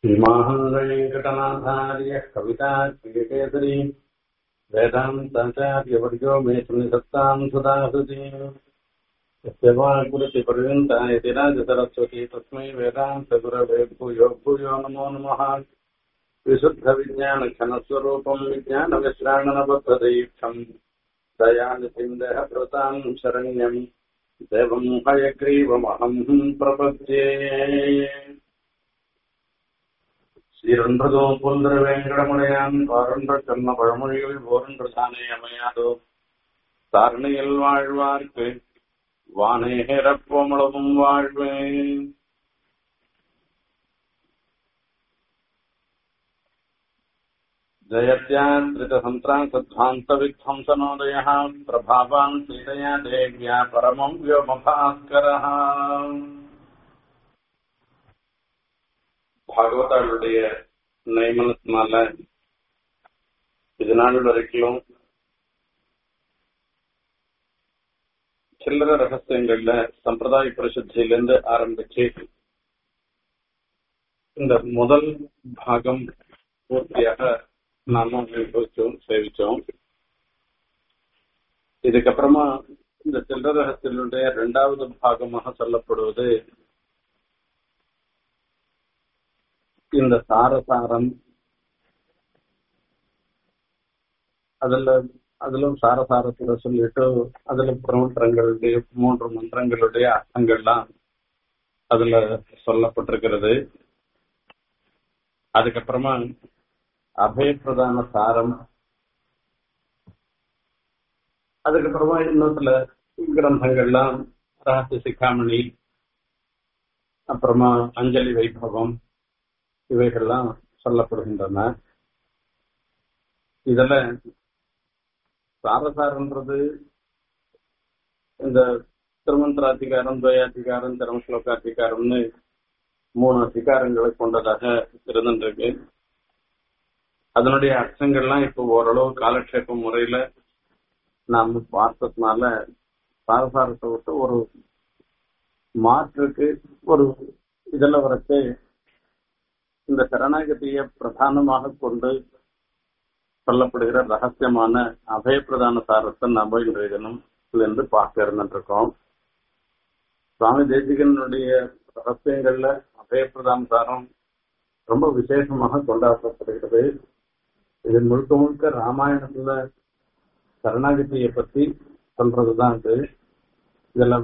श्रीमाहङ्गणेङ्कटनाथार्यः कवितार्किकेसरी वेदान्ताचार्यवर्यो मे सुनिसत्ताम् सुदासुतीम् यस्य वाक्कृतिपर्यन्ता इति राजसरस्वती तस्मै वेदान्तगुरवे भूयो भूयो नमो नमः विशुद्धविज्ञानघनस्वरूपम् विज्ञानविश्राणनबद्धदीक्षम् दयानिसिन्धः प्रताम् शरण्यम् देवम् हयग्रीवमहम् प्रपद्ये சீரொன்றதோ புல்தர வேங்கடமுடையான் பாரொன்ற கர்ம பழமொழிகள் போரொன்று தானே அமையாதோ தாரணையில் வாழ்வார்க்கு வானேரப்போமளவும் வாழ்வேன் जयत्यात्रितसन्त्रासध्वान्तविध्वंसनोदयः प्रभावान् सीतया देव्या परमम् व्योमभास्करः பாகவதாளுடைய நியமனத்தினால இது நாள் வரைக்கும் சில்லற ரகசியங்கள்ல சம்பிரதாய பரிசுத்திலிருந்து ஆரம்பிச்சு இந்த முதல் பாகம் பூர்த்தியாக நாம அனுபவிச்சோம் சேவிச்சோம் இதுக்கப்புறமா இந்த சில்லற ரகசியங்களுடைய இரண்டாவது பாகமாக சொல்லப்படுவது இந்த சாரசாரம் அதுல அதிலும் சாரசாரத்துல சொல்லிட்டு அதுல பிரமந்திரங்களுடைய மூன்று மந்திரங்களுடைய அர்த்தங்கள்லாம் அதுல சொல்லப்பட்டிருக்கிறது அதுக்கப்புறமா அபயப்பிரதான சாரம் அதுக்கப்புறமா இன்னும் சில கிரந்தங்கள்லாம் ரகசிய சிக்காமணி அப்புறமா அஞ்சலி வைபவம் இவைகள்லாம் சொல்லப்படுகின்றன இதுல சாரசாரன்றது இந்த திருமந்திராதிகாரம் துவயாதிகாரம் தர்மஸ்லோகாதிகாரம்னு மூணு அதிகாரங்களை கொண்டதாக இருந்துருக்கு அதனுடைய அர்த்தங்கள்லாம் இப்போ ஓரளவு காலக்ஷேப முறையில நாம் பார்த்ததுனால சாரசாரத்தை விட்டு ஒரு மாற்றுக்கு ஒரு இதுல வரைச்சு இந்த சரணாகதிய பிரதானமாக கொண்டு சொல்லப்படுகிற ரகசியமான அபயப்பிரதான சாரத்தை நம்ம இன்றைய தினம் இருந்து பார்க்க இருந்துருக்கோம் சுவாமி தேசிகனுடைய ரகசியங்கள்ல அபயப்பிரதான சாரம் ரொம்ப விசேஷமாக கொண்டாடப்படுகிறது இது முழுக்க முழுக்க ராமாயணத்துல சரணாகதியை பத்தி சொல்றதுதான் இது இதுல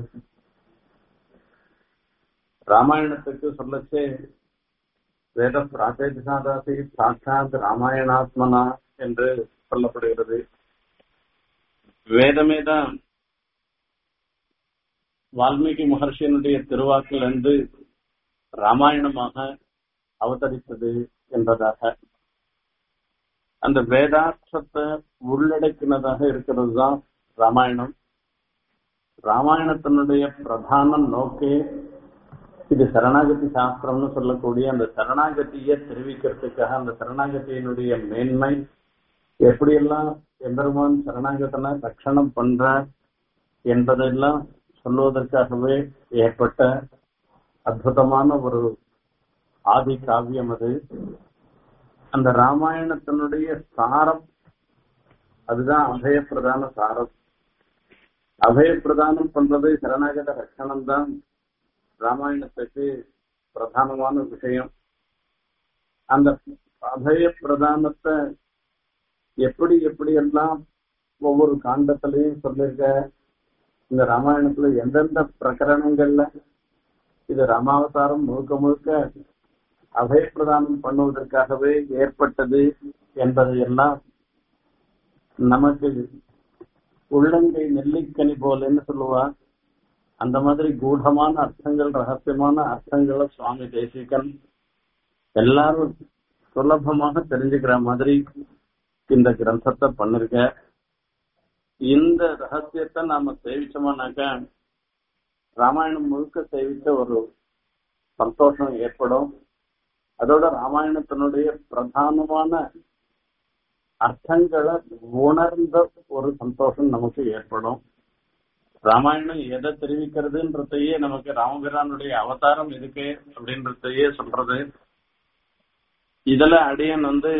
ராமாயணத்துக்கு சொல்லச்சே வேத பிராச்சேதாசி சாட்சாத் ராமாயணாத்மனா என்று சொல்லப்படுகிறது வேதமே தான் வால்மீகி மகர்ஷியனுடைய திருவாக்கில் இருந்து ராமாயணமாக அவதரித்தது என்பதாக அந்த வேதார்த்தத்தை உள்ளடக்கினதாக இருக்கிறது தான் ராமாயணம் ராமாயணத்தினுடைய பிரதான நோக்கே இது சரணாகதி சாஸ்திரம்னு சொல்லக்கூடிய அந்த சரணாகதியை தெரிவிக்கிறதுக்காக அந்த சரணாகதியினுடைய மேன்மை எப்படியெல்லாம் எம்பெருமான் சரணாகத்தனை ரட்சணம் பண்ற என்பதெல்லாம் சொல்லுவதற்காகவே ஏற்பட்ட அற்புதமான ஒரு ஆதி காவியம் அது அந்த ராமாயணத்தினுடைய சாரம் அதுதான் அபயப்பிரதான சாரம் அபயப்பிரதானம் பண்றது சரணாகத ரட்சணம் தான் ராமாயணத்துக்கு பிரதானமான விஷயம் அந்த அபய பிரதானத்தை எப்படி எப்படி எல்லாம் ஒவ்வொரு காண்டத்திலையும் சொல்லிருக்க இந்த ராமாயணத்துல எந்தெந்த பிரகரணங்கள்ல இது ராமாவதாரம் முழுக்க முழுக்க அபய பிரதானம் பண்ணுவதற்காகவே ஏற்பட்டது என்பதையெல்லாம் நமக்கு உள்ளங்கை நெல்லிக்கனி போலன்னு சொல்லுவா அந்த மாதிரி கூடமான அர்த்தங்கள் ரகசியமான அர்த்தங்களை சுவாமி தேசிகன் எல்லாரும் சுலபமாக தெரிஞ்சுக்கிற மாதிரி இந்த கிரந்தத்தை பண்ணிருக்க இந்த ரகசியத்தை நாம சேவிச்சோம்னாக்க ராமாயணம் முழுக்க சேவித்த ஒரு சந்தோஷம் ஏற்படும் அதோட ராமாயணத்தினுடைய பிரதானமான அர்த்தங்களை உணர்ந்த ஒரு சந்தோஷம் நமக்கு ஏற்படும் ராமாயணம் எதை தெரிவிக்கிறதுன்றதையே நமக்கு ராமபிரானுடைய அவதாரம் எதுக்கு அப்படின்றதையே சொல்றது இதுல அடியன் வந்து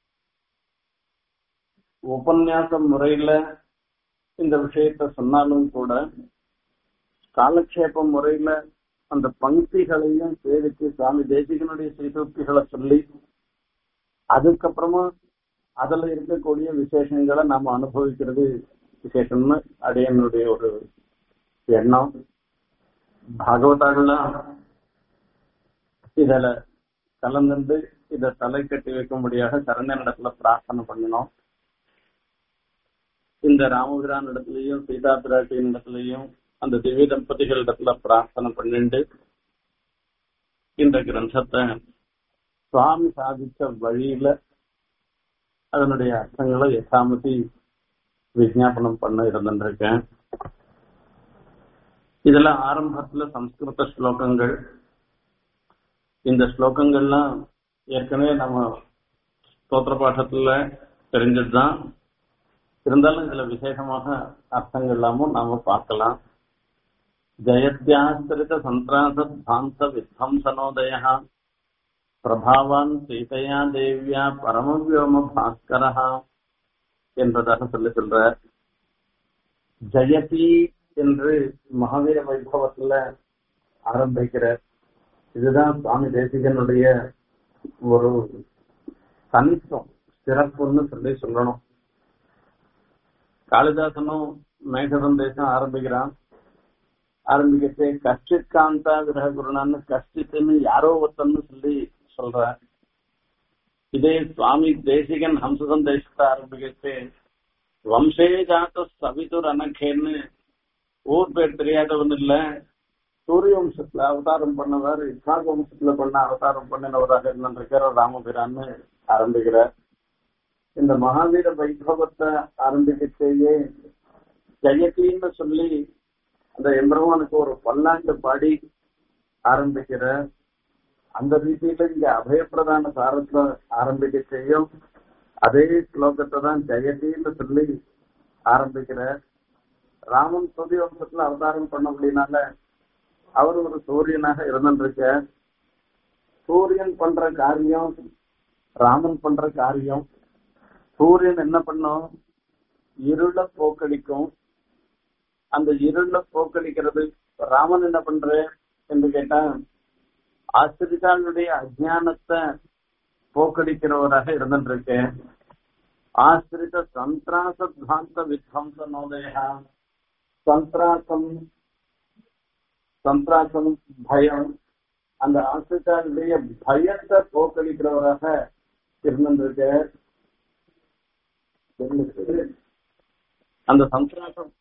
உபன்யாச முறையில இந்த விஷயத்த சொன்னாலும் கூட காலக்ஷேப முறையில அந்த பங்கிகளையும் சேவித்து சுவாமி தேசிகனுடைய சீசூக்திகளை சொல்லி அதுக்கப்புறமா அதுல இருக்கக்கூடிய விசேஷங்களை நாம அனுபவிக்கிறது விசேஷம்னு அடியனுடைய ஒரு எண்ணம் பாகவதாகலாம் இதுல கலந்துண்டு இத தலை கட்டி வைக்கும்படியாக சரண்யன் இடத்துல பிரார்த்தனை பண்ணினோம் இந்த ராமபிரான் இடத்துலயும் சீதா பிராட்டியின் இடத்துலயும் அந்த திவ்ய தம்பதிகள் இடத்துல பிரார்த்தனை பண்ணிண்டு இந்த கிரந்தத்தை சுவாமி சாதிச்ச வழியில அதனுடைய அர்த்தங்களை யசாமதி விஜாபனம் பண்ண இருந்திருக்கேன் இதுல ஆரம்பத்துல சம்ஸ்கிருத ஸ்லோகங்கள் இந்த ஸ்லோகங்கள்லாம் ஏற்கனவே நம்ம ஸ்தோத்திர பாடத்துல தெரிஞ்சதுதான் இருந்தாலும் இதுல விசேஷமாக அர்த்தங்கள் எல்லாமும் நாம பார்க்கலாம் ஜெயத்யாஸ்திரித சந்திராசத் பாந்த வித்வம்சனோதய பிரபாவான் சீதையா தேவியா பரமவியோம பாஸ்கரஹா என்பதாக சொல்லி சொல்றார் ஜெயதி என்று மகாவீர வைபவத்துல ஆரம்பிக்கிறார் இதுதான் சுவாமி தேசிகனுடைய ஒரு தனித்துவம் சிறப்புன்னு சொல்லி சொல்லணும் காளிதாசனும் மேக சந்தேசம் ஆரம்பிக்கிறான் ஆரம்பிக்கச்சே கஷ்டித் காந்தா விரக குருணான்னு கஷ்டித்துன்னு யாரோ ஒருத்தன்னு சொல்லி சொல்ற இதே சுவாமி தேசிகன் ஹம்ச சந்தேசத்தை ஆரம்பிக்கச்சே வம்சே ஜாத்த சவிதுர் அனகேன்னு ஊர் பேர் தெரியாதவன் இல்ல சூரிய வம்சத்துல அவதாரம் பண்ணவர் இஸ்லாக வம்சத்துல பண்ண அவதாரம் பண்ணினவராக இருந்திருக்கிற ராமபிரான்னு ஆரம்பிக்கிறார் இந்த மகாவீர வைபவத்தை ஆரம்பிக்கச்சேயே ஜெயத்தின்னு சொல்லி அந்த எம்பெருமானுக்கு ஒரு பல்லாண்டு பாடி ஆரம்பிக்கிற அந்த ரீதியில இங்க அபயப்பிரதான சாரத்துல ஆரம்பிக்க செய்யும் அதே ஸ்லோகத்தை தான் ஜெயதின்னு சொல்லி ஆரம்பிக்கிற ராமன் சூரிய வம்சத்துல அவதாரம் பண்ண அப்படின்னால அவர் ஒரு சூரியனாக இருந்துருக்க சூரியன் பண்ற காரியம் ராமன் பண்ற காரியம் சூரியன் என்ன பண்ணும் இருள போக்கடிக்கும் அந்த இருள போக்கடிக்கிறது ராமன் என்ன பண்ற என்று கேட்டா ஆசிரிதாளுடைய அஜானத்தை போக்கடிக்கிறவராக இருந்துருக்கேன் ஆசிரித சந்திராசாந்த வித்வம்ச நோதயா சந்திராசம் சந்திராசம் பயம் அந்த ஆசிரிதாளுடைய பயத்தை போக்கடிக்கிறவராக இருந்திருக்க அந்த சந்திராசம்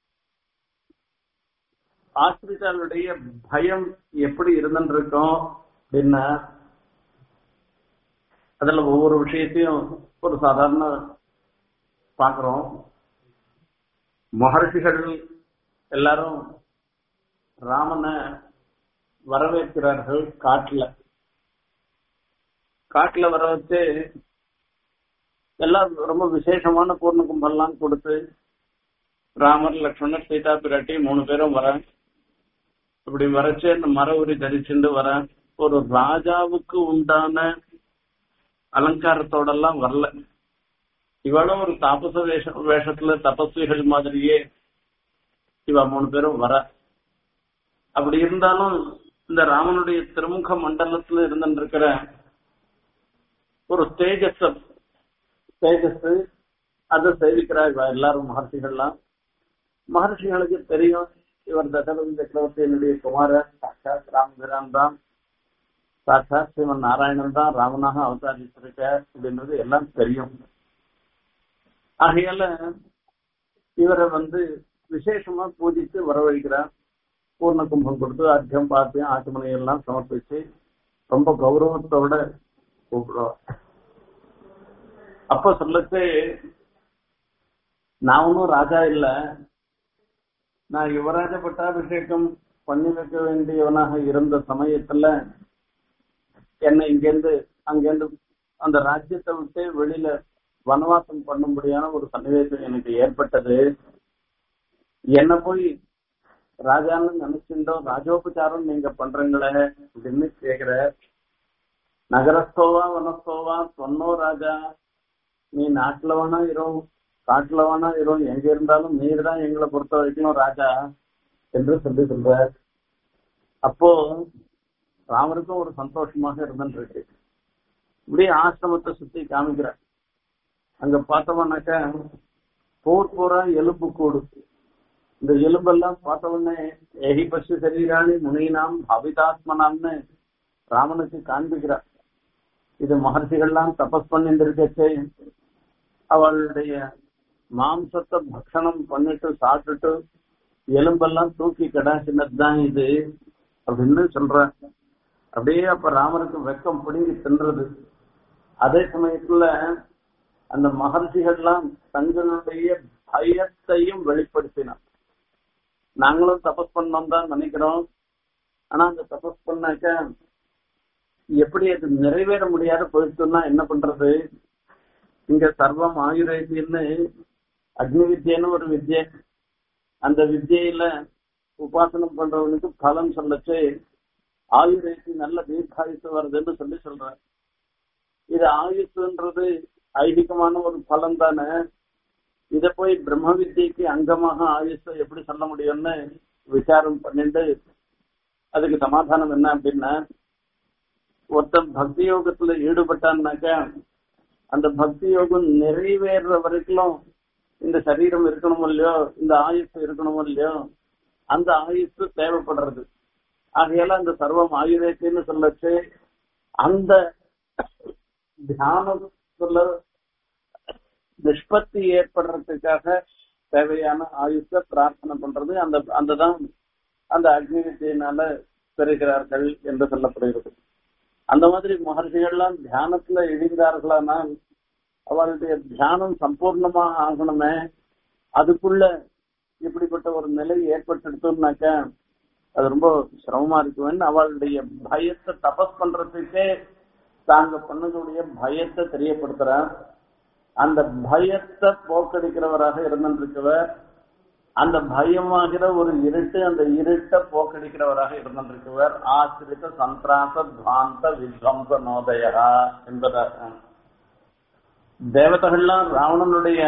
ஆசிரிதாளுடைய பயம் எப்படி இருந்துருக்கோம் அப்படின்னா அதுல ஒவ்வொரு விஷயத்தையும் ஒரு சாதாரண பாக்குறோம் மகர்ஷிகள் எல்லாரும் ராமனை வரவேற்கிறார்கள் காட்டுல காட்டுல வர வச்சு எல்லாம் ரொம்ப விசேஷமான பூர்ண கும்பெல்லாம் கொடுத்து ராமர் லக்ஷ்மணர் சீதா பிராட்டி மூணு பேரும் வர இப்படி வரைச்சு அந்த மர உரி தரிச்சுட்டு வர ஒரு ராஜாவுக்கு உண்டான அலங்காரத்தோட எல்லாம் வரல இவளும் ஒரு தாபச வேஷ வேஷத்துல தபஸ்விகள் மாதிரியே இவ மூணு பேரும் வர அப்படி இருந்தாலும் இந்த ராமனுடைய திருமுக மண்டலத்துல இருந்துருக்கிற ஒரு தேஜஸ் தேஜஸ் அதை சேவிக்கிறா இவ எல்லாரும் மகர்ஷிகள்லாம் மகர்ஷிகளுக்கு தெரியும் இவர் தசரத சக்கரவர்த்தியினுடைய குமாரர் சாட்சாத் ராமபிரான் தான் சாட்சாத் சிவன் நாராயணன் தான் ராமனாக அவதாரித்திருக்க அப்படின்றது எல்லாம் தெரியும் ஆகையால இவரை வந்து விசேஷமா பூஜித்து வரவழைக்கிறார் பூர்ண கும்பம் கொடுத்து அர்த்தம் பாத்தியம் ஆச்சமனை எல்லாம் சமர்ப்பிச்சு ரொம்ப கௌரவத்தோட கூப்பிடுவார் அப்ப சொல்லச்சு நான் ஒன்னும் ராஜா இல்ல நான் யுவராஜ பட்டாபிஷேகம் பண்ணி வைக்க வேண்டியவனாக இருந்த சமயத்துல என்னை இங்கேருந்து அங்கேருந்து அந்த ராஜ்யத்தை விட்டு வெளியில வனவாசம் பண்ணும்படியான ஒரு சன்னிவேசம் எனக்கு ஏற்பட்டது என்ன போய் ராஜான்னு நினைச்சிருந்தோம் ராஜோபச்சாரம் நீங்க பண்றீங்களே அப்படின்னு கேக்குற நகரஸ்தோவா வனஸ்தோவா சொன்னோ ராஜா நீ நாட்டுல வேணா இரும் காட்டுல வேணா இரும் எங்க இருந்தாலும் நீர் தான் எங்களை பொறுத்த வரைக்கும் ராஜா என்று சொல்லி சொல்ற அப்போ ராமருக்கும் ஒரு சந்தோஷமாக இருந்துருக்கு இப்படி ஆசிரமத்தை சுத்தி காமிக்கிற அங்க பார்த்தோம்னாக்க போர் போரா எலும்பு கூடு இந்த எலும்பெல்லாம் பார்த்த உடனே எஹி பசு சரீராணி முனினாம் அவிதாத்மனாம்னு ராமனுக்கு காண்பிக்கிறார் இது மகர்ஷிகள்லாம் தபஸ் பண்ணிருக்கச்சே அவளுடைய மாம்சத்தை பக்ஷணம் பண்ணிட்டு சாப்பிட்டுட்டு எலும்பெல்லாம் தூக்கி கடாசினதுதான் இது அப்படின்னு சொல்ற அப்படியே அப்ப ராமருக்கு வெக்கம் பிடுங்கி தின்றது அதே சமயத்துல அந்த மகர்ஷிகள்லாம் தங்களுடைய பயத்தையும் வெளிப்படுத்தினார் நாங்களும் தபஸ் பண்ணோம் தான் நினைக்கிறோம் ஆனா அந்த தபஸ் பண்ணாக்க எப்படி அது நிறைவேற முடியாத போயிடுச்சுன்னா என்ன பண்றது இங்க சர்வம் ஆயுர்வேதின்னு அக்னி வித்யன்னு ஒரு வித்யை அந்த வித்யில உபாசனம் பண்றவனுக்கு பலன் சொல்லச்சு ஆயுர்வேதி நல்ல தீர்க்காயுசு வருதுன்னு சொல்லி சொல்ற இது ஆயுசுன்றது ஐதிகமான ஒரு பலன் தானே இத போய் பிரம்ம வித்யக்கு அங்கமாக ஆயுஷ எப்படி சொல்ல முடியும்னு விசாரம் பண்ணிட்டு அதுக்கு சமாதானம் என்ன அப்படின்னா ஒருத்தன் பக்தி யோகத்துல ஈடுபட்டான்னாக்கா அந்த பக்தி யோகம் நிறைவேற வரைக்கும் இந்த சரீரம் இருக்கணும் இல்லையோ இந்த ஆயுசு இருக்கணும் இல்லையோ அந்த ஆயுசு தேவைப்படுறது ஆகையால அந்த சர்வம் ஆயுர்வேத்தின்னு சொல்லச்சு அந்த தியானத்துல நிஷ்பத்தி ஏற்படுறதுக்காக தேவையான ஆயுஷ பிரார்த்தனை பண்றது அந்த அந்த தான் அந்த அக்னி வித்தியினால பெறுகிறார்கள் என்று சொல்லப்படுகிறது அந்த மாதிரி மகர்ஷிகள்லாம் தியானத்துல இழிந்தார்களானால் அவளுடைய தியானம் சம்பூர்ணமாக ஆகணுமே அதுக்குள்ள இப்படிப்பட்ட ஒரு நிலை ஏற்பட்டுடுத்தோம்னாக்க அது ரொம்ப சிரமமா இருக்குவேன்னு அவளுடைய பயத்தை தபஸ் பண்றதுக்கே தாங்க பண்ணக்கூடிய பயத்தை தெரியப்படுத்துறான் அந்த பயத்தை போக்கடிக்கிறவராக இருந்திருக்கவர் அந்த பயமாகிற ஒரு இருட்டு அந்த இருட்டை போக்கடிக்கிறவராக இருந்திருக்கவர் ஆசிரித்த சந்திராச துவாந்த வித்வம்ச நோதயா என்பதாக தேவதைகள்லாம் ராவணனுடைய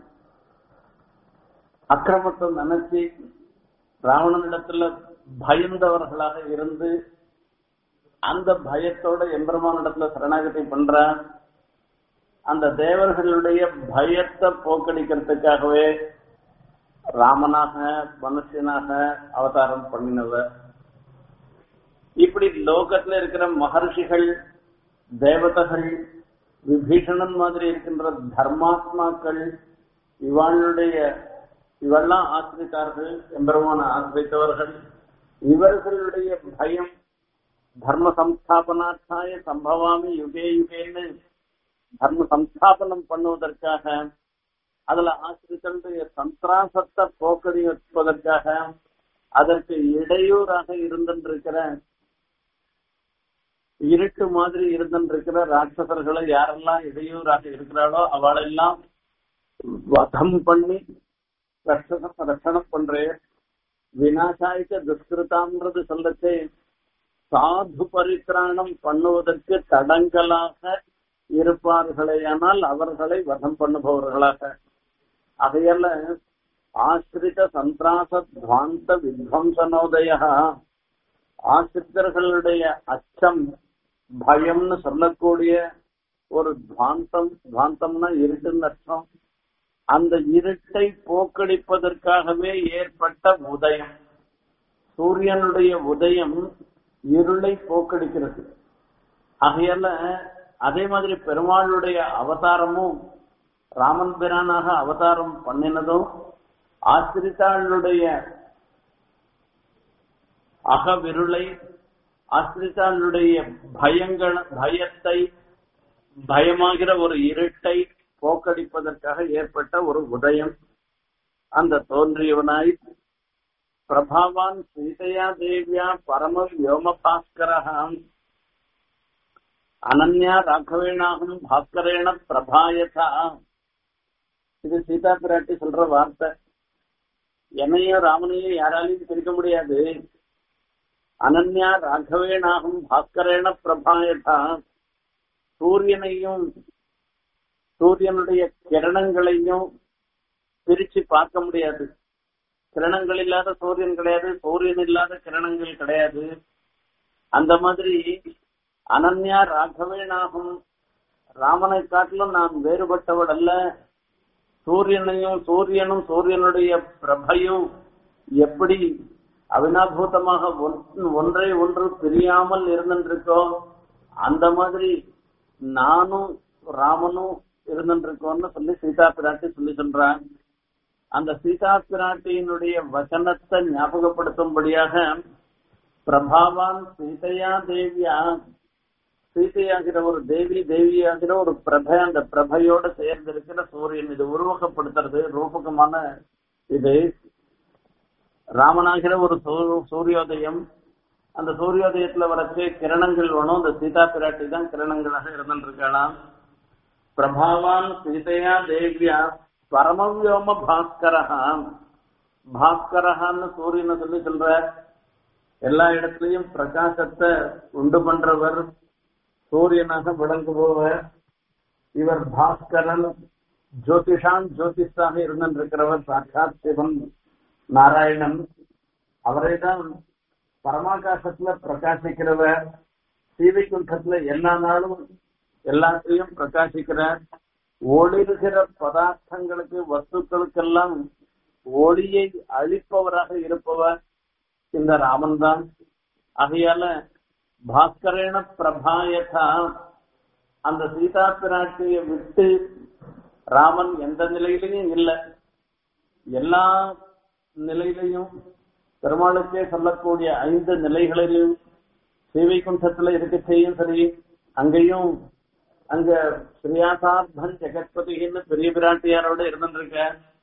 அக்கிரமத்தை நினைச்சு ராவணனிடத்துல பயந்தவர்களாக இருந்து அந்த பயத்தோட எம்பெருமானிடத்துல சரணாகதி பண்ற அந்த தேவர்களுடைய பயத்தை போக்கடிக்கிறதுக்காகவே ராமனாக மனுஷனாக அவதாரம் பண்ணினவர் இப்படி லோகத்துல இருக்கிற மகர்ஷிகள் தேவதைகள் விபீஷணன் மாதிரி இருக்கின்ற தர்மாத்மாக்கள் இவளுடைய இவெல்லாம் ஆசிரித்தார்கள் எம்பெருமான ஆசிரித்தவர்கள் இவர்களுடைய பயம் தர்ம சம்ஸ்தாபனார்த்தாய சம்பவாமி யுகே யுகேன்னு தர்ம சம்ஸ்தாபனம் பண்ணுவதற்காக அதுல ஆசிரியர்களுடைய சந்திராசத்தை போக்கடி வைப்பதற்காக அதற்கு இடையூறாக இருந்திருக்கிற இருட்டு மாதிரி இருந்திருக்கிற ராட்சசர்களை யாரெல்லாம் இடையூறாக இருக்கிறாளோ அவளெல்லாம் வதம் பண்ணி ரட்சணம் ரட்சணம் பண்றேன் வினாசாய்க்க துஷ்கிருதான்றது சொல்லச்சே சாது பரித்திராணம் பண்ணுவதற்கு தடங்கலாக இருப்பார்களேயானால் அவர்களை வதம் பண்ணுபவர்களாக அதையல்ல ஆசிரித சந்திராச துவாந்த வித்வம்சனோதய ஆசிரியர்களுடைய அச்சம் பயம்னு சொல்லக்கூடிய ஒரு துவாந்தம் துவாந்தம்னா இருட்டுன்னு அர்த்தம் அந்த இருட்டை போக்கடிப்பதற்காகவே ஏற்பட்ட உதயம் சூரியனுடைய உதயம் இருளை போக்கடிக்கிறது ஆகையால அதே மாதிரி பெருமாளுடைய அவதாரமும் ராமன் பிரானாக அவதாரம் பண்ணினதும் ஆசிரித்தாளுடைய அகவிருளை ஆசிரித்தாளுடைய பயங்கள் பயத்தை பயமாகிற ஒரு இருட்டை போக்கடிப்பதற்காக ஏற்பட்ட ஒரு உதயம் அந்த தோன்றியவனாய் பிரபாவான் சீதையா தேவியா பரம வியோம பாஸ்கரகாம் அனன்யா ராகவேணாகும் பாஸ்கரேண பிரபாயதா இது சீதா பிராட்டி சொல்ற வார்த்தை என்னையும் ராமனையும் யாராலையும் பிரிக்க முடியாது அனன்யா ராகவேணாகும் பாஸ்கரேண பிரபாயதா சூரியனையும் சூரியனுடைய கிரணங்களையும் பிரிச்சு பார்க்க முடியாது கிரணங்கள் இல்லாத சூரியன் கிடையாது சூரியன் இல்லாத கிரணங்கள் கிடையாது அந்த மாதிரி அனன்யா ராகவேனாகும் ராமனை காட்டிலும் நான் வேறுபட்டவள் அல்ல சூரியனையும் சூரியனும் சூரியனுடைய பிரபையும் எப்படி அவினாபூதமாக ஒன்றை ஒன்று பிரியாமல் இருந்துருக்கோ அந்த மாதிரி நானும் ராமனும் இருந்துருக்கோம்னு சொல்லி சீதா பிராட்டி சொல்லி சொல்றான் அந்த சீதா பிராட்டியினுடைய வசனத்தை ஞாபகப்படுத்தும்படியாக பிரபாவான் சீதையா தேவியா சீதையாகிற ஒரு தேவி தேவியாகிற ஒரு பிரபை அந்த பிரபையோட சேர்ந்திருக்கிற சூரியன் இது உருவகப்படுத்துறது ரூபகமான இது ராமனாகிற ஒரு சூரியோதயம் அந்த சூரியோதயத்துல வரச்சே கிரணங்கள் வேணும் அந்த சீதா பிராட்டி தான் கிரணங்களாக இருந்துருக்கலாம் பிரபாவான் சீதையா தேவியா பரமவியோம பாஸ்கரஹா பாஸ்கரஹான்னு சூரியனை சொல்லி சொல்ற எல்லா இடத்துலயும் பிரகாசத்தை உண்டு பண்றவர் சூரியனாக விளங்குபவர் இவர் பாஸ்கரன் ஜோதிஷான் ஜோதிஷாக இருந்திருக்கிறவர் சாட்சாத் சிவன் நாராயணன் அவரை தான் பரமாகாசத்துல பிரகாசிக்கிறவர் சீவைக்குண்டத்துல எல்லா நாளும் எல்லாத்தையும் பிரகாசிக்கிறார் ஒளிர்கிற பதார்த்தங்களுக்கு வஸ்துக்களுக்கெல்லாம் ஒளியை அழிப்பவராக இருப்பவர் இந்த ராமன் தான் ஆகையால பாஸ்கரேன பிரபாயதா அந்த சீதா பிராட்டியை விட்டு ராமன் எந்த நிலையிலையும் இல்லை எல்லா நிலையிலையும் பெருமாளுக்கே சொல்லக்கூடிய ஐந்து நிலைகளிலும் ஸ்ரீவைகுண்டத்துல இருக்க செய்யும் சரி அங்கேயும் அங்க ஸ்ரீயாசார்த்தன் ஜெகத்பதின்னு பெரிய பிராட்டியாரோட இருந்துருக்க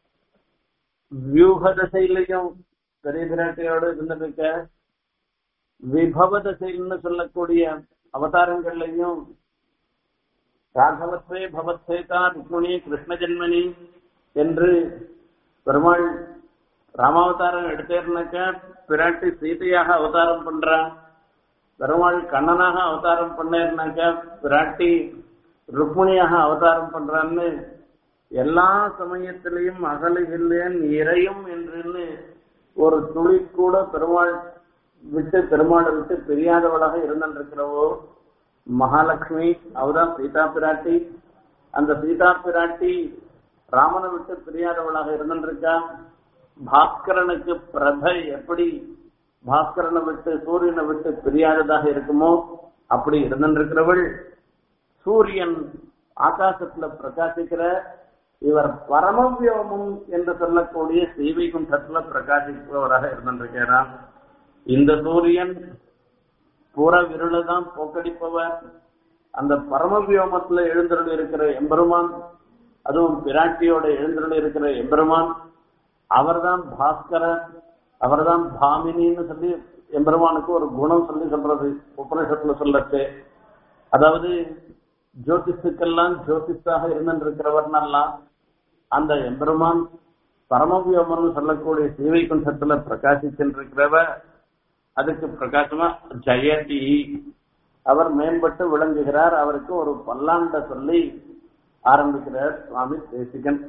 வியூக தசையிலையும் பெரிய பிராட்டியோட இருந்துருக்க விபவ தசைன்னு சொல்லக்கூடிய அவதாரங்கள்லையும் ராகவத்வே பவத்வேதா ருக்மிணி கிருஷ்ண ஜென்மனி என்று பெருமாள் ராமாவதாரம் எடுத்தேர்னாக்க பிராட்டி சீதையாக அவதாரம் பண்றா பெருமாள் கண்ணனாக அவதாரம் பண்ணேர்னாக்க பிராட்டி ருக்மிணியாக அவதாரம் பண்றான்னு எல்லா சமயத்திலையும் அகலுகில்லேன் இறையும் என்றுன்னு ஒரு துளி கூட பெருமாள் விட்டு பெருமாளை விட்டு பிரியாதவளாக இருந்திருக்கிறவோ மகாலட்சுமி அவதான் சீதா பிராட்டி அந்த சீதா பிராட்டி ராமனை விட்டு பிரியாதவளாக இருந்திருக்கா பாஸ்கரனுக்கு பிரபை எப்படி பாஸ்கரனை விட்டு சூரியனை விட்டு பிரியாததாக இருக்குமோ அப்படி இருந்திருக்கிறவள் சூரியன் ஆகாசத்துல பிரகாசிக்கிற இவர் பரமவியோமம் என்று சொல்லக்கூடிய ஸ்ரீவைகுண்டத்துல பிரகாசிப்பவராக இருந்திருக்கிறார் இந்த சூரியன் புற விருளை தான் போக்கடிப்பவர் அந்த பரமவியோமத்துல எழுந்தருள் இருக்கிற எம்பெருமான் அதுவும் பிராட்டியோட எழுந்தருள் இருக்கிற எம்பெருமான் அவர்தான் பாஸ்கரர் அவர்தான் பாமினின்னு சொல்லி எம்பெருமானுக்கு ஒரு குணம் சொல்லி சொல்றது உபநிஷத்துல சொல்லச்சு அதாவது ஜோதிஷுக்கெல்லாம் ஜோதிஷாக இருந்திருக்கிறவர்னெல்லாம் அந்த எம்பெருமான் பரமவியோமன் சொல்லக்கூடிய ஸ்ரீவைகுண்டத்துல பிரகாசிச்சிருக்கிறவர் அதுக்கு பிரகாசமா ஜெயதி அவர் மேம்பட்டு விளங்குகிறார் அவருக்கு ஒரு பல்லாண்ட சொல்லி ஆரம்பிக்கிறார் சுவாமி தேசிகன்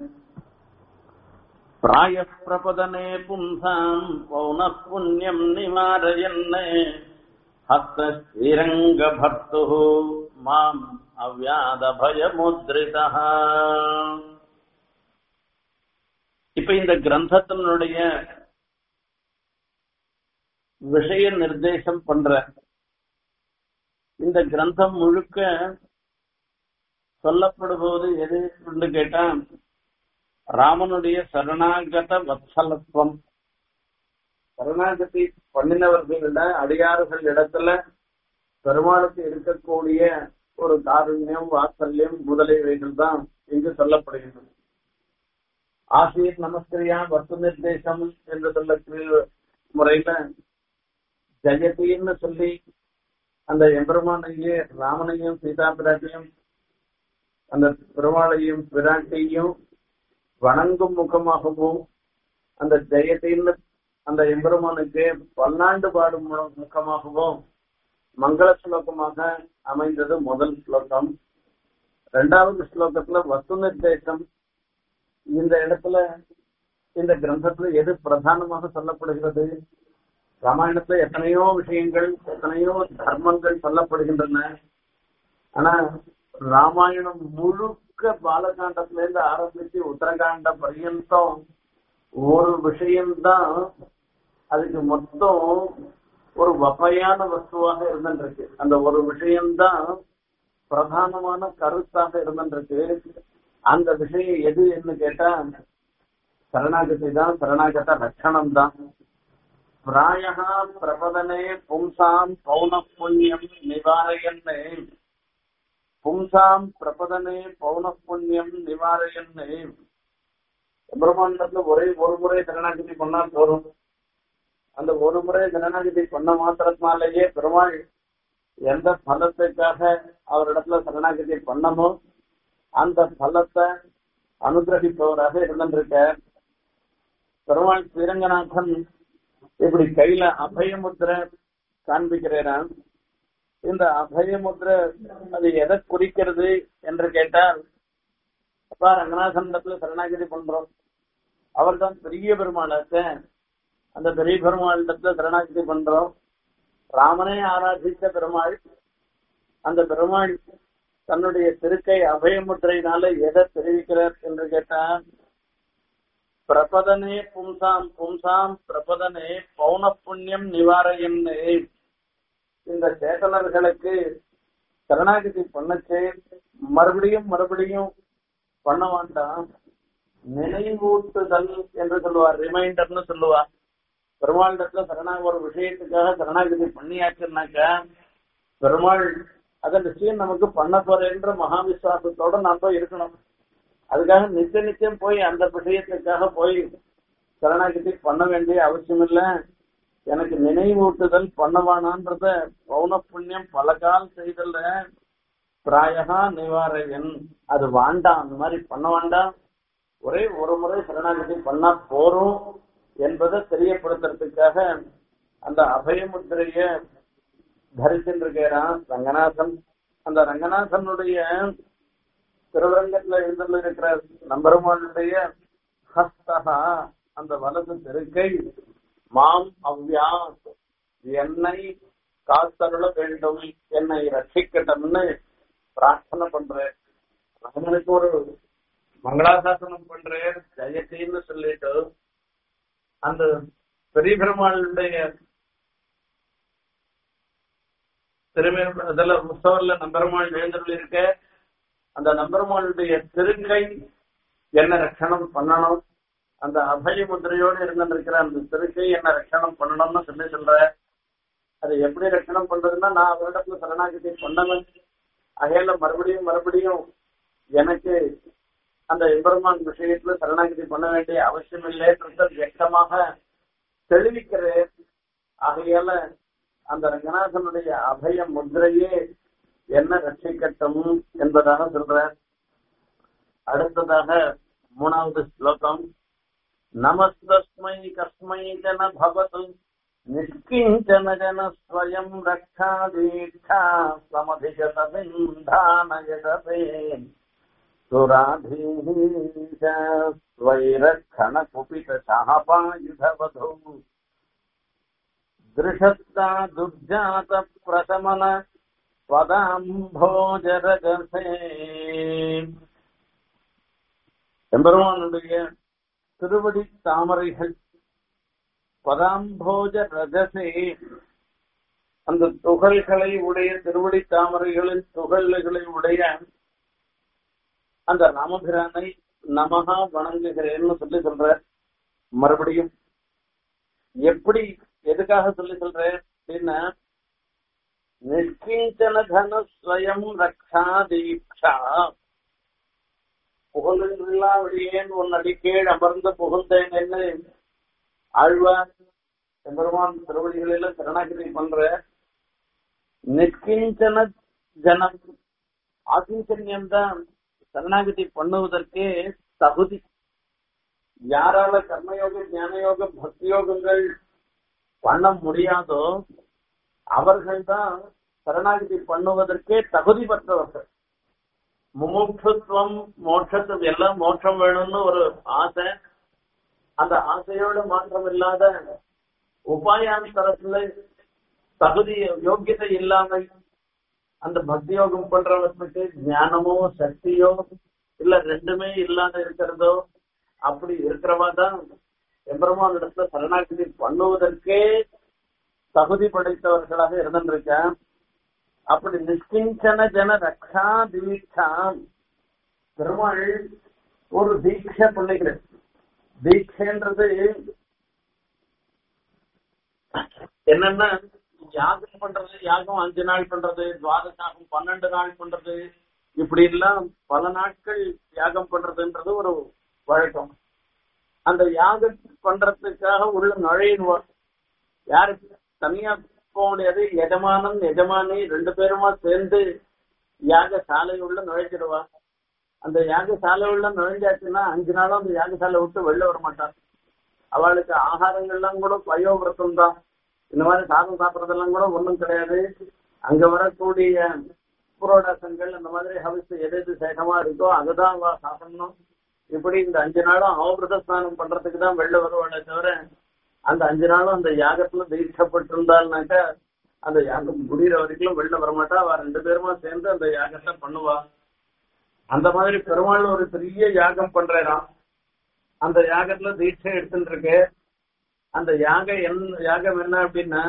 பிராய பிரபதனே பும்சாம் பௌன புண்ணியம் நிவாரயன் ஹஸ்த ஸ்ரீரங்க பக்து மாம் அவ்யாத பயமுத்ரிதா இப்ப இந்த கிரந்தத்தினுடைய விஷய நிர்தேசம் பண்ற இந்த கிரந்தம் முழுக்க சொல்லப்படுவது எது என்று கேட்டா ராமனுடைய சரணாகத வத்சலத்துவம் சரணாகதி பண்ணினவர்களிட அடியாறுகள் இடத்துல பெருமாளுக்கு இருக்கக்கூடிய ஒரு காருண்யம் வாத்சல்யம் முதலியவைகள் தான் இங்கு சொல்லப்படுகின்றன ஆசிரியர் நமஸ்கரியா வஸ்து நிர்தேசம் என்று சொல்லக்கூடிய முறையில ஜெயதின்னு சொல்லி அந்த எம்பெருமானையே ராமனையும் சீதா பிராட்டியும் அந்த பெருமாளையும் பிராட்டியும் வணங்கும் முகமாகவும் அந்த ஜெயத்தின்னு அந்த எம்பெருமானுக்கு பல்லாண்டு பாடும் முகமாகவும் மங்கள ஸ்லோகமாக அமைந்தது முதல் ஸ்லோகம் ரெண்டாவது ஸ்லோகத்துல வஸ்து நிர்தேசம் இந்த இடத்துல இந்த கிரந்தத்துல எது பிரதானமாக சொல்லப்படுகிறது ராமாயணத்துல எத்தனையோ விஷயங்கள் எத்தனையோ தர்மங்கள் சொல்லப்படுகின்றன ஆனா ராமாயணம் முழுக்க பாலகாண்டத்துல இருந்து ஆரம்பிச்சு உத்தரகாண்ட பர்யந்தம் ஒரு விஷயம்தான் அதுக்கு மொத்தம் ஒரு வகையான வஸ்துவாக இருந்துருக்கு அந்த ஒரு விஷயம்தான் பிரதானமான கருத்தாக இருந்துருக்கு அந்த விஷயம் எது என்று கேட்டா சரணாகதி தான் சரணாகத லட்சணம் தான் பிராயகா பிரபதனே பும்சாம் பௌன புண்ணியம் நிவாரயன்னு பும்சாம் பிரபதனே பௌன புண்ணியம் நிவாரயன்னு பிரம்மாண்டத்துல ஒரே ஒரு முறை சரணாகதி பண்ணா போதும் அந்த ஒரு முறை சரணாகதி பண்ண மாத்திரத்தினாலேயே பெருமாள் எந்த பலத்துக்காக அவரிடத்துல சரணாகதி பண்ணமோ அந்த பலத்தை அனுகிரகிப்பவராக இருந்திருக்க பெருமாள் ஸ்ரீரங்கநாதன் இப்படி கையில அபயமுத்திரை காண்பிக்கிறான் இந்த அபயமுத்திரை அது எதை குறிக்கிறது என்று கேட்டால் அப்பா ரங்கநாதனிடத்துல சரணாகதி பண்றோம் அவர் தான் பெரிய பெருமாளாச்ச அந்த பெரிய பெருமாளிடத்துல சரணாகதி பண்றோம் ராமனை ஆராதித்த பெருமாள் அந்த பெருமாள் தன்னுடைய திருக்கை அபயமுத்திரையினால எதை தெரிவிக்கிறார் என்று கேட்டா பிரபதனே பும்சாம் பும்சாம் பிரபதனே பௌன புண்ணியம் நிவாரையன்னு இந்த சேதனர்களுக்கு சரணாகதி பண்ணச்சு மறுபடியும் மறுபடியும் பண்ண வேண்டாம் நினைவூட்டுதல் என்று சொல்லுவார் ரிமைண்டர்னு சொல்லுவார் பெருமாளிடத்துல சரணா ஒரு விஷயத்துக்காக சரணாகதி பண்ணியாச்சுன்னாக்கா பெருமாள் அதை நிச்சயம் நமக்கு பண்ண போறேன்ற மகாவிசுவாசத்தோட நாம இருக்கணும் அதுக்காக நிச்சய நிச்சயம் போய் அந்த விஷயத்துக்காக போய் சரணாகதி பண்ண வேண்டிய அவசியம் இல்ல எனக்கு நினைவூட்டுதல் பண்ணவானான்றத பௌன புண்ணியம் பல கால் செய்தல்ல பிராயகா நிவாரகன் அது வாண்டாம் அந்த மாதிரி பண்ண வேண்டாம் ஒரே ஒரு முறை சரணாகதி பண்ணா போறோம் என்பதை தெரியப்படுத்துறதுக்காக அந்த அபயமுத்திரைய தரித்திருக்கிறான் ரங்கநாதன் அந்த ரங்கநாதனுடைய திருவரங்கத்துல எழுந்துள்ள இருக்கிற நம்பருமானுடைய ஹஸ்தகா அந்த வலது திருக்கை மாம் அவ்யா என்னை காத்தருள வேண்டும் என்னை ரட்சிக்கட்டும்னு பிரார்த்தனை பண்றேன் ராமனுக்கு ஒரு மங்களாசாசனம் பண்றேன் ஜெயத்தின்னு சொல்லிட்டு அந்த பெரிய பெருமாளுடைய திருமே இதுல உற்சவர்ல நம்பெருமாள் எழுந்தருள் இருக்க அந்த நம்பெருமாளுடைய திருக்கை என்ன ரட்சணம் பண்ணணும் அந்த அபய முத்திரையோடு இருந்திருக்கிற அந்த திருக்கை என்ன ரட்சணம் பண்ணணும்னு சொல்லி சொல்ற அது எப்படி ரட்சணம் பண்றதுன்னா நான் அவரிடத்துல சரணாகதி பண்ணவன் அகையில மறுபடியும் மறுபடியும் எனக்கு அந்த எம்பெருமான் விஷயத்துல சரணாகதி பண்ண வேண்டிய அவசியம் இல்லைன்றத வியக்தமாக தெளிவிக்கிறேன் ஆகையால அந்த ரங்கநாதனுடைய அபய முத்திரையே என்ன ரட்சிக்கட்டும் என்பதாக சொல்றார் அடுத்ததாக மூணாவது ஸ்லோகம் நமஸ்தஸ்மை கஸ்மை ஜன பவத்து நிஷ்கிஞ்சன ஜன ஸ்வயம் ரக்ஷாதீட்சா சமதிகத விந்தானயதே சுராधीश स्वैरक्षण कुपित शापायुधवधौ दृशस्ता दुर्जात प्रशमन பதாம்போஜரகசே எம்பெருமானுடைய திருவடி தாமரைகள் பதாம்போஜ ரகசே அந்த துகள்களை உடைய திருவடி தாமரைகளின் துகள்களை உடைய அந்த ராமபிரானை நமகா வணங்குகிறேன்னு சொல்லி சொல்ற மறுபடியும் எப்படி எதுக்காக சொல்லி சொல்றேன் அப்படின்னா நிஷ்கிஞ்சன தன ஸ்வயம் ரக்ஷா தீட்சா புகழெல்லாம் உன் அடிக்கீழ் அமர்ந்து புகுந்தேன் என்ன ஆழ்வார் எம்பெருமான் திருவடிகளில சரணாகிரி பண்ற நிற்கிஞ்சன ஜனம் ஆசிஞ்சன்யம் தான் சரணாகதி பண்ணுவதற்கே தகுதி யாரால கர்மயோக ஞானயோக பக்தி யோகங்கள் பண்ண முடியாதோ அவர்கள் தான் சரணாகதி பண்ணுவதற்கே தகுதி பெற்றவர்கள் முமுட்சுத்துவம் மோட்சத்துக்கு எல்லாம் மோட்சம் வேணும்னு ஒரு ஆசை அந்த ஆசையோட மாற்றம் இல்லாத உபாயாந்தரத்துல தகுதி யோக்கியதை இல்லாம அந்த பக்தி யோகம் பண்றவர்களுக்கு ஞானமோ சக்தியோ இல்ல ரெண்டுமே இல்லாத இருக்கிறதோ அப்படி இருக்கிறவா தான் எம்பெருமான் இடத்துல சரணாகதி பண்ணுவதற்கே தகுதி படைத்தவர்களாக இருந்திருக்க அப்படி நிஷ்கிஞ்சன ஜன ரக்ஷா தீட்சா பெருமாள் ஒரு தீட்சை பண்ணிக்கிறது தீட்சைன்றது என்னன்னா யாகம் பண்றது யாகம் அஞ்சு நாள் பண்றது துவாதசாகம் பன்னெண்டு நாள் பண்றது இப்படி எல்லாம் பல நாட்கள் யாகம் பண்றதுன்றது ஒரு வழக்கம் அந்த யாகம் பண்றதுக்காக உள்ள நுழையிடுவார் யாருக்கு தனியா போக முடியாது எஜமானன் எஜமானி ரெண்டு பேருமா சேர்ந்து யாக சாலை உள்ள நுழைச்சிடுவா அந்த யாக சாலை உள்ள நுழைஞ்சாச்சுன்னா அஞ்சு நாளும் அந்த யாக சாலை விட்டு வெளில வர மாட்டான் அவளுக்கு ஆகாரங்கள்லாம் கூட பயோவிரதம் தான் இந்த மாதிரி சாதம் சாப்பிட்றதெல்லாம் கூட ஒண்ணும் கிடையாது அங்க வரக்கூடிய புரோடாசங்கள் அந்த மாதிரி ஹவிஸ் எது எது சேகமா இருக்கோ அதுதான் அவ சாப்பிடணும் இப்படி இந்த அஞ்சு நாளும் அவபிரத ஸ்நானம் பண்றதுக்கு தான் வெளில வருவாளே தவிர அந்த அஞ்சு நாளும் அந்த யாகத்துல தீட்சப்பட்டிருந்தாள்னாக்கா அந்த யாகம் முடிகிற வரைக்கும் வெளில வரமாட்டா அவ ரெண்டு பேருமா சேர்ந்து அந்த யாகத்தை பண்ணுவா அந்த மாதிரி பெருமாள் ஒரு பெரிய யாகம் பண்றாராம் அந்த யாகத்துல தீட்சை எடுத்துட்டு இருக்கு அந்த யாக என் யாகம் என்ன அப்படின்னா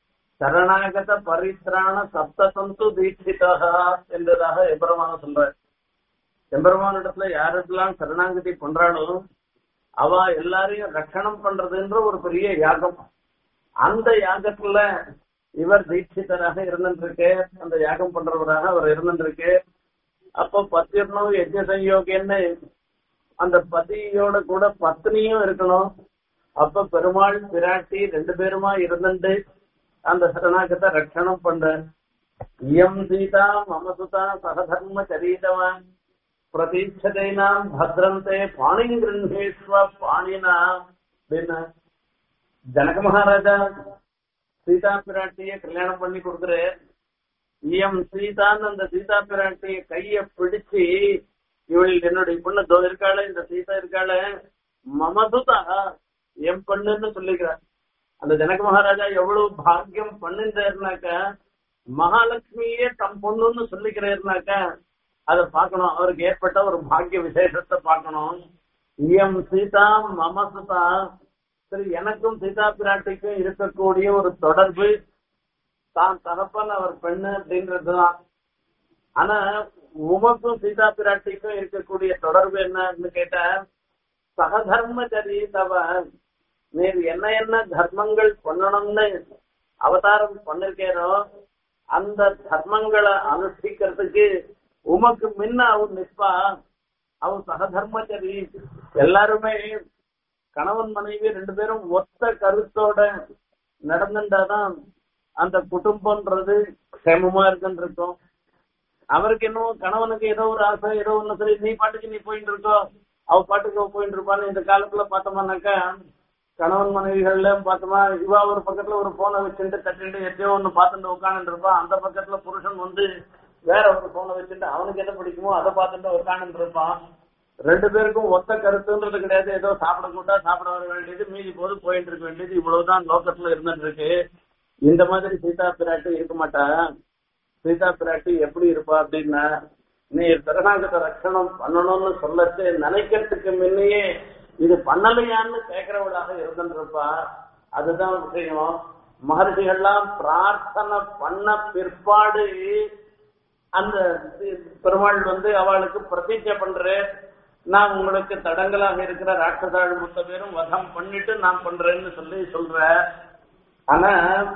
சரணாகத பரித்ராண சப்தசந்து தீட்சிதாக என்பதாக எம்பெருமான சொல்றார் எம்பெருமான இடத்துல யாருக்கெல்லாம் சரணாகதி பண்றாளோ அவ எல்லாரையும் ரட்சணம் பண்றதுன்ற ஒரு பெரிய யாகம் அந்த யாகத்துல இவர் தீட்சிதராக இருந்துருக்கு அந்த யாகம் பண்றவராக அவர் இருந்துருக்கு அப்போ பத்திரனும் யஜ்ய சயோகின்னு அந்த பதியோட கூட பத்னியும் இருக்கணும் அப்ப பெருமாள் பிராட்டி ரெண்டு பேருமா இருந்துட்டு அந்த சரணாகத்தை ரட்சணம் பண்ற இயம் சீதா மமசுதா சகதர்ம சரீதவான் பிரதீட்சதைனாம் பத்ரந்தே பாணி கிருஷ்ணேஸ்வ பாணினா அப்படின்னு ஜனக மகாராஜா சீதா பிராட்டிய கல்யாணம் பண்ணி கொடுக்குற இயம் சீதான்னு அந்த சீதா பிராட்டிய கைய பிடிச்சு இவள் என்னுடைய பொண்ணு தோ இருக்காள இந்த சீதா இருக்காள மமசுதா என் பொண்ணுன்னு சொல்லிக்கிறார் அந்த ஜனக மகாராஜா எவ்வளவு பாக்கியம் பண்ணிருந்தாருனாக்க மகாலட்சுமியே தம் பொண்ணுன்னு சொல்லிக்கிறாருனாக்க அதை பார்க்கணும் அவருக்கு ஏற்பட்ட ஒரு பாக்கிய விசேஷத்தை பார்க்கணும் இயம் சீதா மமசுதா சரி எனக்கும் சீதா பிராட்டிக்கும் இருக்கக்கூடிய ஒரு தொடர்பு தான் தகப்பன் அவர் பெண்ணு அப்படின்றதுதான் ஆனா உமக்கும் சீதா பிராட்டிக்கும் இருக்கக்கூடிய தொடர்பு என்னன்னு கேட்டா சகதர்ம தவ நீர் என்ன என்ன தர்மங்கள் பண்ணணும்னு அவதாரம் பண்ணிருக்கேனோ அந்த தர்மங்களை அனுஷ்டிக்கிறதுக்கு உமக்கு முன்ன அவன் நிற்பா அவன் சகதர்மச்சரி எல்லாருமே கணவன் மனைவி ரெண்டு பேரும் ஒத்த கருத்தோட நடந்துட்டாதான் அந்த குடும்பம்ன்றது க்ஷேமமா இருக்குன்னு இருக்கும் அவருக்கு இன்னும் கணவனுக்கு ஏதோ ஒரு ஆசை ஏதோ ஒண்ணு சரி நீ பாட்டுக்கு நீ போயிட்டு இருக்கோ அவ பாட்டுக்கு அவ போயிட்டு இருப்பான்னு இந்த காலத்துல பார்த்தோம்னாக்கா கணவன் மனைவிகள்ல பார்த்தோமா இவா ஒரு பக்கத்துல ஒரு போனை வச்சுட்டு தட்டிட்டு எதையோ ஒண்ணு பார்த்துட்டு உட்காந்துட்டு இருப்பான் அந்த பக்கத்துல புருஷன் வந்து வேற ஒரு போனை வச்சுட்டு அவனுக்கு என்ன பிடிக்குமோ அதை பார்த்துட்டு உட்காந்துட்டு இருப்பான் ரெண்டு பேருக்கும் ஒத்த கருத்துன்றது கிடையாது ஏதோ சாப்பிட கூட்டா சாப்பிட வர வேண்டியது மீதி போது போயிட்டு இருக்க வேண்டியது இவ்வளவுதான் லோக்கத்துல இருந்துட்டு இருக்கு இந்த மாதிரி சீதா பிராட்டி இருக்க மாட்டா சீதா பிராட்டி எப்படி இருப்பா அப்படின்னா நீ சரணாகத ரட்சணம் பண்ணணும்னு சொல்லச்சு நினைக்கிறதுக்கு முன்னையே இது பண்ணலையான்னு கேட்கிறவளாக இருந்துருப்பா அதுதான் விஷயம் மகர்ஷிகள்லாம் பிரார்த்தனை பண்ண பிற்பாடு அந்த பெருமாள் வந்து அவளுக்கு பிரதிஜை பண்ற நான் உங்களுக்கு தடங்களாக இருக்கிற ராட்சசாள் மொத்த பேரும் வதம் பண்ணிட்டு நான் பண்றேன்னு சொல்லி சொல்ற ஆனா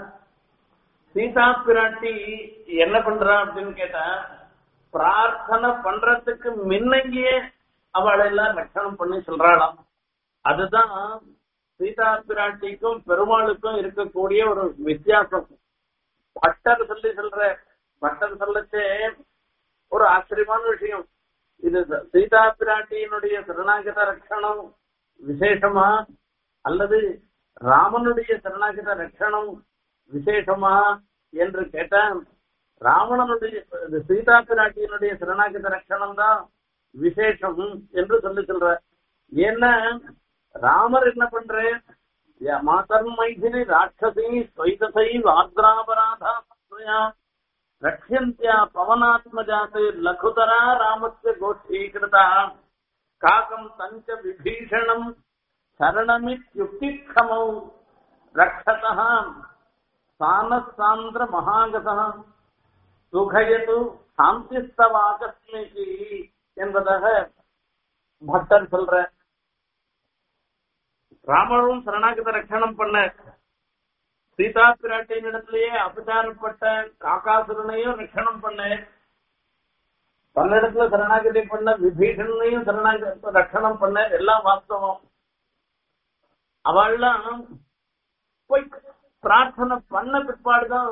சீதா பிராட்டி என்ன பண்றா அப்படின்னு கேட்டா பிரார்த்தனை பண்றதுக்கு முன்னையே அவளை எல்லாம் ரட்சணம் பண்ணி சொல்றாளாம் அதுதான் சீதா பிராட்டிக்கும் பெருமாளுக்கும் இருக்கக்கூடிய ஒரு வித்தியாசம் பட்டர் சொல்லி சொல்ற பட்டர் சொல்லச்சே ஒரு ஆச்சரியமான விஷயம் இது சீதா பிராட்டியினுடைய சரணாகத ரட்சணம் விசேஷமா அல்லது ராமனுடைய சரணாகத ரட்சணம் விசேஷமா என்று கேட்டா ராவணனுடைய இது சீதா பிராட்டியினுடைய சரணாகத ரட்சணம் தான் விசேஷம் என்று சொல்லி சொல்ற ஏன்னா ராமர் என்ன பண்ற மாதர் மைதினி ராட்சசி ஸ்வைதசை வாத்ராபராதா ரட்சந்தியா பவனாத்மஜாத் லகுதரா ராமஸ்ய கோஷ்டீகிருதா காகம் தஞ்ச விபீஷணம் சரணமித்யுக்திக்ஷமௌ ரக்ஷதः சானசாந்திர மகாகதः சுகயது சாந்திஸ்தவாகஸ்மிகி என்பதாக பக்தர் சொல்ற ராமரும் சரணாகத ரட்சணம் பண்ண சீதா பிராட்டியின் இடத்திலேயே அபச்சாரப்பட்ட காக்காசுரனையும் ரட்சணம் பண்ண பன்னெடுத்துல சரணாகதி பண்ண விபீஷனையும் சரணாகதி ரட்சணம் பண்ண எல்லாம் வாஸ்தவம் அவள்லாம் போய் பிரார்த்தனை பண்ண பிற்பாடுதான்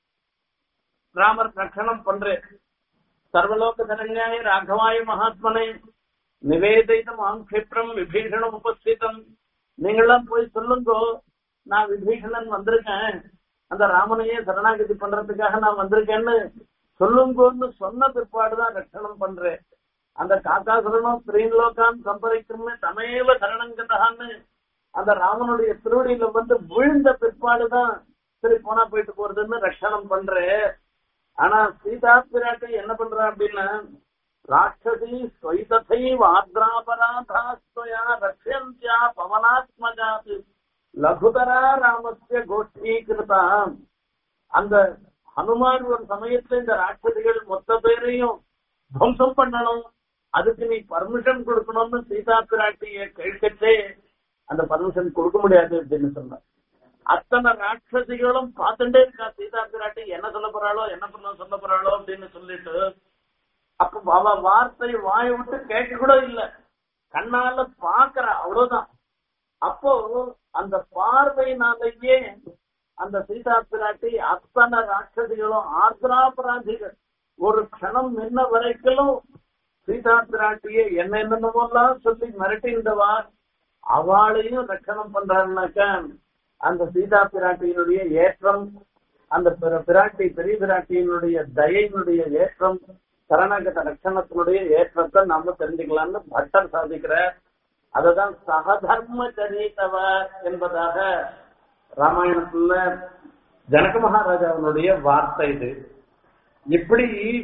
ராமர் ரட்சணம் பண்றேன் சர்வலோக சரண்யாய ராகவாய மகாத்மனை நிவேதிதம் ஆங்கிப்ரம் விபீஷணம் உபஸ்திதம் நீங்களாம் போய் சொல்லுங்கோ நான் விபீஷணன் வந்திருக்கேன் அந்த ராமனையே சரணாகதி பண்றதுக்காக நான் வந்திருக்கேன்னு சொல்லுங்கோன்னு சொன்ன பிற்பாடுதான் ரட்சணம் பண்றேன் அந்த காக்காசுரனும் ஸ்ரீலோகான் சம்பரிக்குமே தமேவ சரணங்கதான்னு அந்த ராமனுடைய திருவடியில வந்து விழுந்த பிற்பாடுதான் சரி போனா போயிட்டு போறதுன்னு ரட்சணம் பண்றேன் ஆனா சீதா பிராட்டி என்ன பண்றா அப்படின்னா ராட்சசி ஸ்வைததை வாத்ராபராதாஸ்வயா ரக்ஷந்தியா பவனாத்மஜாத் லகுதரா ராமஸ்ய கோஷ்டீகிருதா அந்த ஹனுமான் ஒரு சமயத்துல இந்த ராட்சசிகள் மொத்த பேரையும் துவம்சம் பண்ணணும் அதுக்கு நீ பர்மிஷன் கொடுக்கணும்னு சீதா பிராட்டிய கேட்கச்சே அந்த பர்மிஷன் கொடுக்க முடியாது அப்படின்னு சொன்னார் அத்தனை ராட்சசிகளும் பார்த்துட்டே இருக்கா சீதா பிராட்டி என்ன சொல்ல போறாளோ என்ன பண்ண சொல்ல போறாளோ அப்படின்னு சொல்லிட்டு அப்ப அவ வார்த்தை வாய் விட்டு கேட்க கூட இல்ல கண்ணால பாக்குறா அவ்வளவுதான் அப்போ அந்த பார்வையினாலேயே அந்த சீதா பிராட்டி அத்தனை ராட்சசிகளும் ஆர்திராபராதிகள் ஒரு க்ஷணம் நின்ன வரைக்கும் சீதா பிராட்டியை என்ன என்னென்னமோலாம் சொல்லி மிரட்டின்றவா அவளையும் ரட்சணம் பண்றாருனாக்க அந்த சீதா பிராட்டியினுடைய ஏற்றம் அந்த பிர- பிராட்டி பெரிய பிராட்டியினுடைய தயையினுடைய ஏற்றம் சரணாகத ரட்சணத்தினுடைய ஏற்றத்தை நாம தெரிஞ்சுக்கலாம்னு பட்டர் சாதிக்கிறார் அததான் சகதர்ம சரித்தவ என்பதாக ராமாயணத்துல ஜனக மகாராஜாவினுடைய வார்த்தை இது இப்படி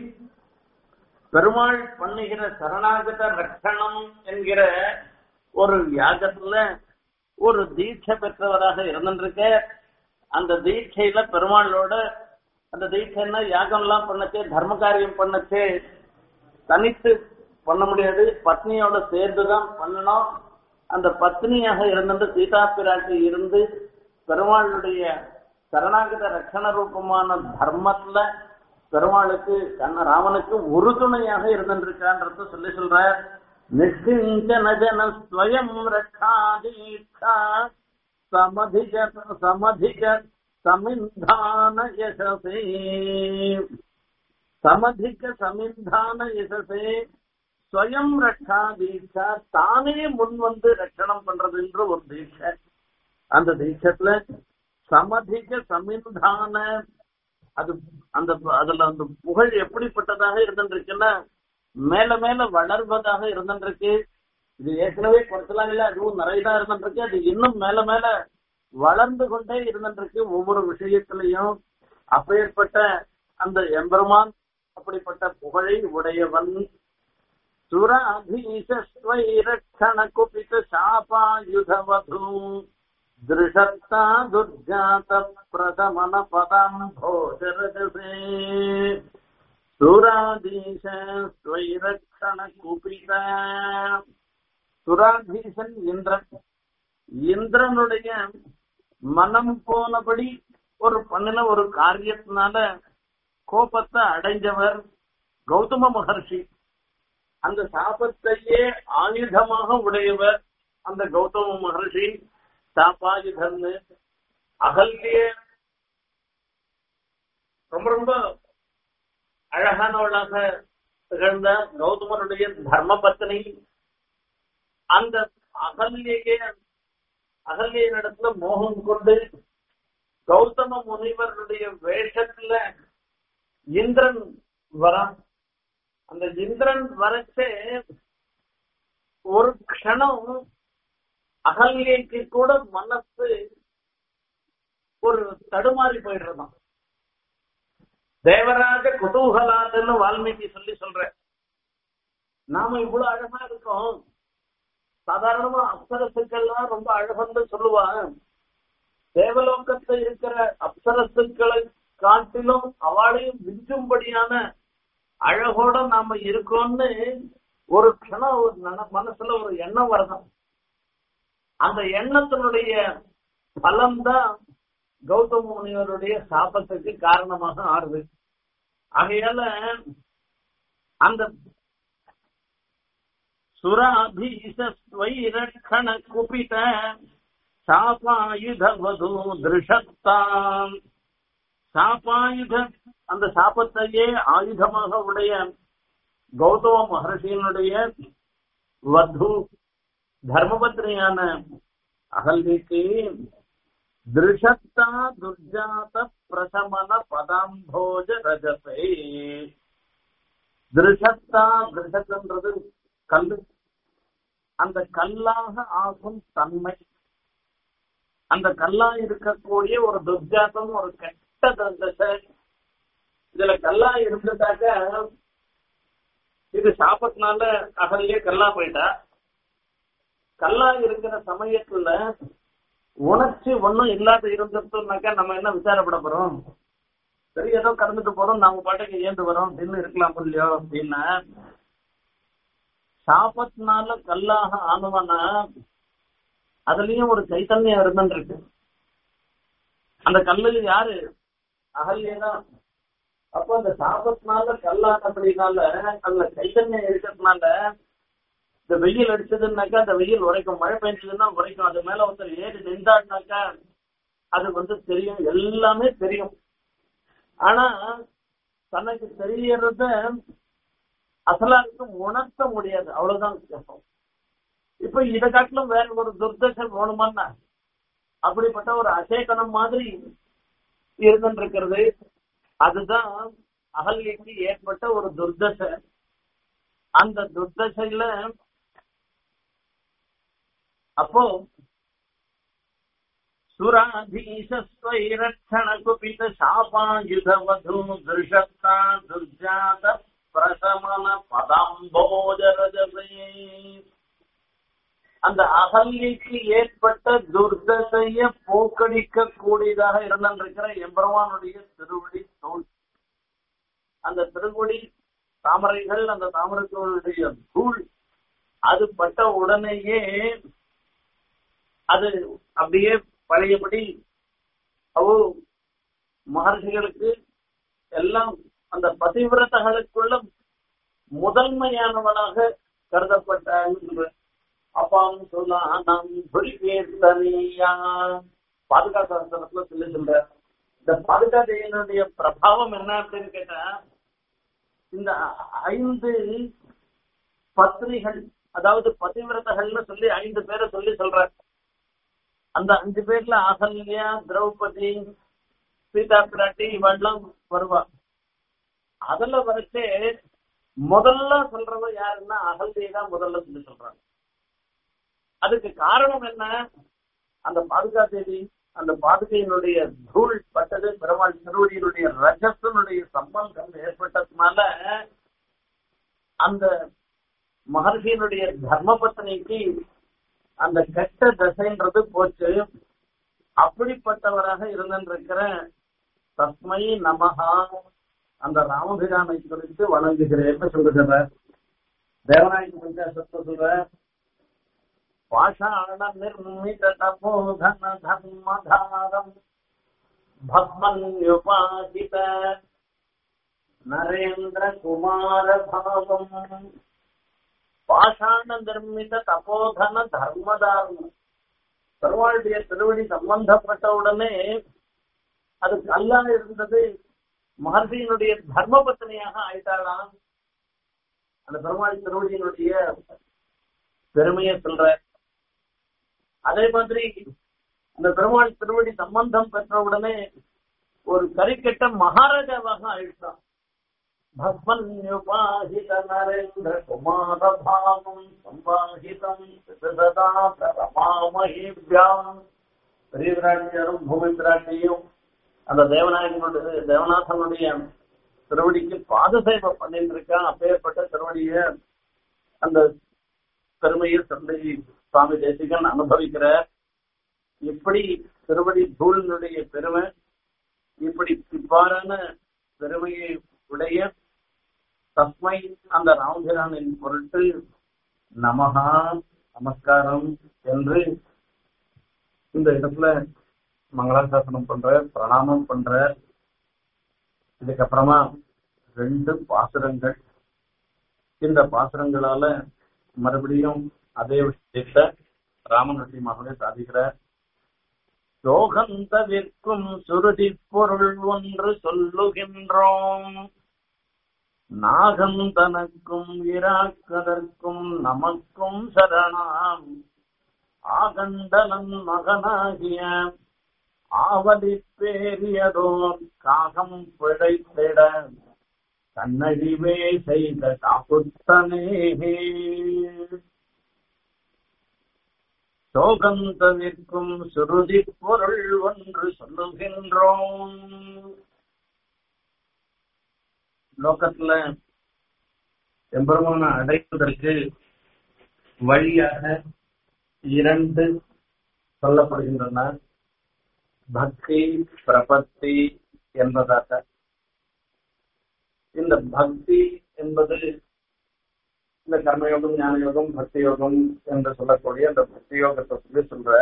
பெருமாள் பண்ணுகிற சரணாகத ரட்சணம் என்கிற ஒரு யாகத்துல ஒரு தீட்சை பெற்றவராக இருந்திருக்க அந்த தீட்சையில பெருமாளோட அந்த தீட்சைன்னா யாகம் எல்லாம் பண்ணச்சே தர்ம காரியம் பண்ணச்சே தனித்து பண்ண முடியாது பத்னியோட சேர்ந்துதான் பண்ணணும் அந்த பத்னியாக இருந்துட்டு சீதா பிராட்டி இருந்து பெருமாளுடைய சரணாகத ரட்சண ரூபமான தர்மத்துல பெருமாளுக்கு கண்ண ராமனுக்கு உறுதுணையாக இருந்திருக்கான்றத சொல்லி சொல்ற நிஷ்கிஞ்சன ஜன ஸ்வயம் ரட்சாதீட்சா சமதிக சமதிக சமிந்தான யசசே சமதிக சமிந்தான யசசே ஸ்வயம் ரட்சா தீட்சா தானே முன் வந்து ரட்சணம் பண்றதுன்ற ஒரு தீட்சை அந்த தீட்சத்துல சமதிக சமிந்தான அது அந்த அதுல அந்த புகழ் எப்படிப்பட்டதாக இருந்திருக்குன்னா மேல மேல வளர்வதாக இருந்திருக்கு இது ஏற்கனவே குறைச்சலாம் இல்ல அதுவும் நிறையதான் இருந்திருக்கு அது இன்னும் மேல மேல வளர்ந்து கொண்டே இருந்திருக்கு ஒவ்வொரு விஷயத்திலையும் அப்பேற்பட்ட அந்த எம்பெருமான் அப்படிப்பட்ட புகழை உடையவன் சுராதீசஸ்வைரட்சண குபித சாபாயுதவது திருஷத்தா துர்ஜாத பிரதமன பதம் போஜரஜசே சுராதீச ஸ்வைரட்சண குபித சுராதீசன் இந்திரன் இந்திரனுடைய மனம் போனபடி ஒரு பண்ணின ஒரு காரியத்தினால கோபத்தை அடைஞ்சவர் கௌதம மகர்ஷி அந்த சாபத்தையே ஆயுதமாக உடையவர் அந்த கௌதம மகர்ஷி சாப்பாயுதன்னு அகல்யே ரொம்ப ரொம்ப அழகானவளாக திகழ்ந்த கௌதமனுடைய தர்ம பத்னி அந்த அகல்யே அகல்யினிடத்துல மோகம் கொண்டு கௌதம முனிவருடைய வேஷத்துல இந்திரன் வரான் அந்த இந்திரன் வரச்சே ஒரு க்ஷணம் அகல்யைக்கு கூட மனசு ஒரு தடுமாறி போயிடுறதாம் தேவராஜ குதூகலாதுன்னு வால்மீகி சொல்லி சொல்ற நாம இவ்வளவு அழகா இருக்கோம் சாதாரணமா அப்சரசுக்கள்லாம் ரொம்ப அழகுன்னு சொல்லுவான் தேவலோகத்துல இருக்கிற அப்சரசுக்களை காட்டிலும் அவளையும் விஞ்சும்படியான அழகோட நாம இருக்கோம்னு ஒரு க்ஷணம் ஒரு நன- மனசுல ஒரு எண்ணம் வரணும் அந்த எண்ணத்தினுடைய பலம்தான் கௌதம முனிவருடைய சாபத்துக்கு காரணமாக ஆறுது ஆகையால அந்த சுராபீசஸ்வைரட்சண குபித சாபாயுத வது திருஷத்தாம் சாபாயுத அந்த சாபத்தையே ஆயுதமாக உடைய கௌதம மகர்ஷியினுடைய வது தர்மபத்னியான அகல்விக்கு திருஷத்தா துர்ஜாத பிரசமன பதாம்போஜ ரஜசே திருஷத்தா திருஷத்ன்றது கல்லு அந்த கல்லாக ஆகும் தன்மை அந்த கல்லா இருக்கக்கூடிய ஒரு துர்ஜாத்தம் ஒரு கெட்ட தசை இதுல கல்லா இருந்துட்டாக்க இது சாப்பத்தினால அகல்லே கல்லா போயிட்டா கல்லா இருக்கிற சமயத்துல உணர்ச்சி ஒண்ணும் இல்லாத இருந்துட்டோம்னாக்கா நம்ம என்ன விசாரப்பட போறோம் சரி ஏதோ கடந்துட்டு போறோம் நாம பாட்டுக்கு ஏந்து வரோம் அப்படின்னு இருக்கலாம் இல்லையோ அப்படின்னா சாபத்தினால கல்லாக ஆனவனா அதுலயும் ஒரு சைத்தன்யம் இருந்துருக்கு அந்த கல்லு யாரு அகல்யதான் அப்போ அந்த சாபத்தினால கல்லானபடினால அந்த சைத்தன்யம் இருக்கிறதுனால இந்த வெயில் அடிச்சதுன்னாக்கா அந்த வெயில் உரைக்கும் மழை பெஞ்சதுன்னா உரைக்கும் அது மேல ஒருத்தர் ஏறி நின்றாருனாக்கா அது வந்து தெரியும் எல்லாமே தெரியும் ஆனா தனக்கு தெரியறத அசலாருக்கும் உணர்த்த முடியாது அவ்வளவுதான் வித்தியாசம் இப்ப இதை காட்டிலும் வேற ஒரு துர்தசை வேணுமான்னா அப்படிப்பட்ட ஒரு அசேகனம் மாதிரி இருந்துருக்கிறது அதுதான் அகல்யக்கு ஏற்பட்ட ஒரு துர்தசை அந்த துர்தசையில அப்போ சுராதீசஸ்வைரட்சண குபித சாபாயுதவது திருஷத்தா துர்ஜாத பிரசமன பதாம்போஜரஜசே அந்த அகல்யக்கு ஏற்பட்ட துர்தசைய போக்கடிக்க கூடியதாக இருந்திருக்கிற எம்பெருமானுடைய திருவடி தோல் அந்த திருவடி தாமரைகள் அந்த தாமரைகளுடைய தூள் அது பட்ட உடனேயே அது அப்படியே பழையபடி அவோ மகர்ஷிகளுக்கு எல்லாம் அந்த பதிவிரதகளுக்குள்ள முதன்மையானவனாக கருதப்பட்ட அப்பாம் சொல்லாம் புரிகேர்த்தனியா பாதுகாசாஸ்திரத்துல சொல்லி சொல்ற இந்த பாதுகாதையினுடைய பிரபாவம் என்ன அப்படின்னு கேட்டா இந்த ஐந்து பத்னிகள் அதாவது பதிவிரதகள்னு சொல்லி ஐந்து பேரை சொல்லி சொல்ற அந்த அஞ்சு பேர்ல அகல்யா திரௌபதி சீதா பிராட்டி இவெல்லாம் வருவா அதுல வரைச்சே முதல்ல சொல்றவ யாருன்னா அகல்யை தான் முதல்ல சொல்லி சொல்றாங்க அதுக்கு காரணம் என்ன அந்த பாதுகா தேவி அந்த பாதுகையினுடைய தூள் பட்டது பெருமாள் திருவடியினுடைய ரஜத்தினுடைய சம்பந்தம் ஏற்பட்டதுனால அந்த மகர்ஷியினுடைய தர்மபத்னிக்கு அந்த கெட்ட தசைன்றது போச்சு அப்படிப்பட்டவராக இருந்திருக்கிற தஸ்மை நமகா அந்த ராமபிரானை குறித்து வணங்குகிறேன்னு சொல்லுகிற தேவநாயக பஞ்சாசத்தை சொல்ற பாஷாண நிர்மித தபோதன தர்மதாரம் பத்மன்யுபாசித நரேந்திர குமார பாவம் பாஷாண நிர்மித தபோதன தர்மதாரம் பெருமாளுடைய திருவடி சம்பந்தப்பட்ட உடனே அது கல்லா இருந்தது மகர்ஷியினுடைய தர்ம பத்னியாக ஆயிட்டாளாம் அந்த பெருமாள் திருவடியினுடைய பெருமையை சொல்ற அதே மாதிரி அந்த பெருமாள் திருவடி சம்பந்தம் பெற்ற உடனே ஒரு கறிக்கெட்ட மகாராஜாவாக ஆயிடுச்சான் भगवन्युपाहित नरेन्द्र कुमार भावं संवाहितं सदा ரமாமஹிபியாம் பெரிய பிராட்டியாரும் பூமி பிராட்டியும் அந்த தேவநாயகனுடைய தேவநாதனுடைய திருவடிக்கு பாதசேவை பண்ணிட்டு இருக்கான் அப்பேற்பட்ட திருவடிய அந்த பெருமையை தந்தை சுவாமி தேசிகன் அனுபவிக்கிற இப்படி திருவடி தூளினுடைய பெருமை இப்படி இவ்வாறான பெருமையை உடைய தஸ்மை அந்த ராமபிரானின் பொருட்டு நமகா நமஸ்காரம் என்று இந்த இடத்துல மங்களாசாசனம் பண்ற பிரணாமம் பண்ற இதுக்கப்புறமா ரெண்டு பாசுரங்கள் இந்த பாசுரங்களால மறுபடியும் அதே விஷயத்த ராமநட்டி மகளே சாதிக்கிறார் யோகந்தவிற்கும் சுருதி பொருள் ஒன்று சொல்லுகின்றோம் நாகந்தனக்கும் இராக்கதற்கும் நமக்கும் சரணாம் ஆகண்டலன் மகனாகிய ஆவதி பேரியதோர் காகம் பிழைத்திட கண்ணழிவே செய்த காப்புத்தனே சோகந்தவிற்கும் சுருதி பொருள் ஒன்று சொல்லுகின்றோம் லோகத்துல எம்பெருமான அடைவதற்கு வழியாக இரண்டு சொல்லப்படுகின்றன பக்தி பிரபத்தி என்பதாக இந்த பக்தி என்பது இந்த கர்மயோகம் ஞான யோகம் பக்தி யோகம் என்று சொல்லக்கூடிய அந்த பக்தி யோகத்தை சொல்லி சொல்ற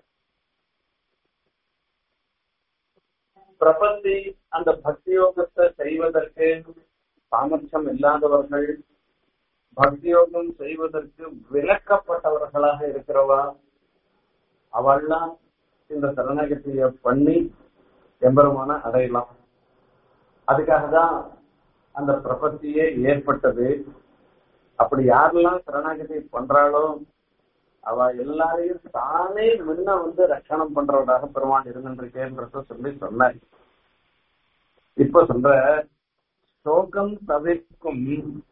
பிரபத்தி அந்த பக்தி யோகத்தை செய்வதற்கு சாமர்த்தியம் இல்லாதவர்கள் பக்தி யோகம் செய்வதற்கு விலக்கப்பட்டவர்களாக இருக்கிறவா அவள்லாம் இந்த சரணாகதிய பண்ணி எம்பெருமான அடையலாம் அதுக்காக தான் அந்த பிரபத்தியே ஏற்பட்டது அப்படி யாரெல்லாம் சரணாகதி பண்றாளோ அவ எல்லாரையும் தானே முன்ன வந்து ரட்சணம் பண்றவராக பெருமான் இருந்திருக்கேன்றத சொல்லி சொன்னார் இப்ப சொல்ற சோகம் தவிர்க்கும்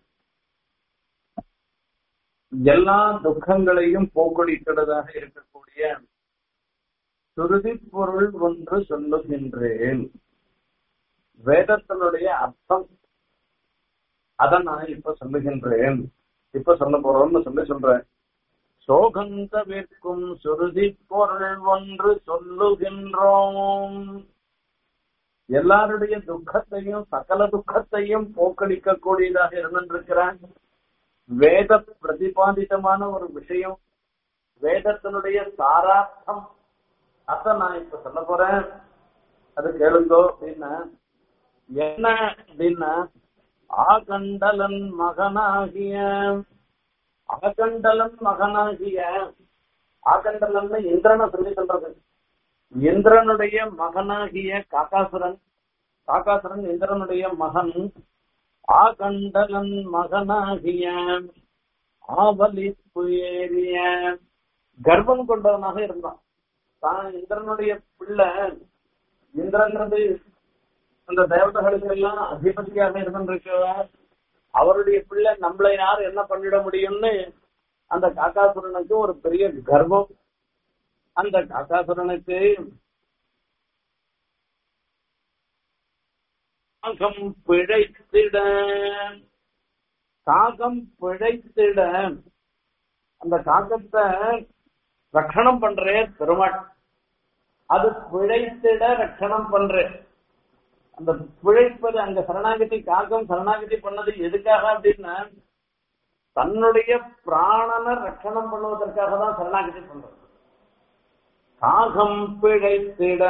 எல்லா துக்கங்களையும் போக்கொழிக்கிறதாக இருக்கக்கூடிய சுருதி பொருள் ஒன்று சொல்லுகின்றேன் வேதத்தினுடைய அர்த்தம் அத நான் இப்ப சொல்லுகின்றேன் இப்ப சொல்ல போறோம்னு சொல்லி சொல்றேன் சோகந்தவிற்கும் சுருதி பொருள் ஒன்று சொல்லுகின்றோம் எல்லாருடைய துக்கத்தையும் சகல துக்கத்தையும் போக்களிக்க கூடியதாக இருந்திருக்கிறான் வேத பிரதிபாதிதமான ஒரு விஷயம் வேதத்தினுடைய சாரார்த்தம் அத நான் இப்ப சொல்ல போறேன் அது கேளுங்கோ அப்படின்னா என்ன அப்படின்னா ஆகண்டலன் மகனாகிய ஆகண்டலன் மகனாகிய ஆகண்டலன் இந்திரனை சொல்லி சொல்றது இந்திரனுடைய மகனாகிய காக்காசுரன் காக்காசுரன் இந்திரனுடைய மகன் ஆகண்டலன் மகனாகிய ஆவலிப்பு ஏறிய கர்ப்பம் கொண்டவனாக இருந்தான் தான் இந்திரனுடைய பிள்ளை இந்திரன்றது அந்த தேவதைகளுக்கு எல்லாம் அதிபதியாக இருந்திருக்கிறார் அவருடைய பிள்ளை நம்மளை யார் என்ன பண்ணிட முடியும்னு அந்த காக்காசுரனுக்கு ஒரு பெரிய கர்வம் அந்த காக்காசுரனுக்கு காகம் பிழைத்திட காகம் பிழைத்திட அந்த காகத்தை ரட்சணம் பண்றே பெருமாள் அது பிழைத்திட ரட்சணம் பண்றேன் அந்த பிழைப்பது அங்க சரணாகதி காகம் சரணாகதி பண்ணது எதுக்காக அப்படின்னா தன்னுடைய பிராணனை ரட்சணம் பண்ணுவதற்காக தான் சரணாகதி பண்றது காகம் பிழைத்திட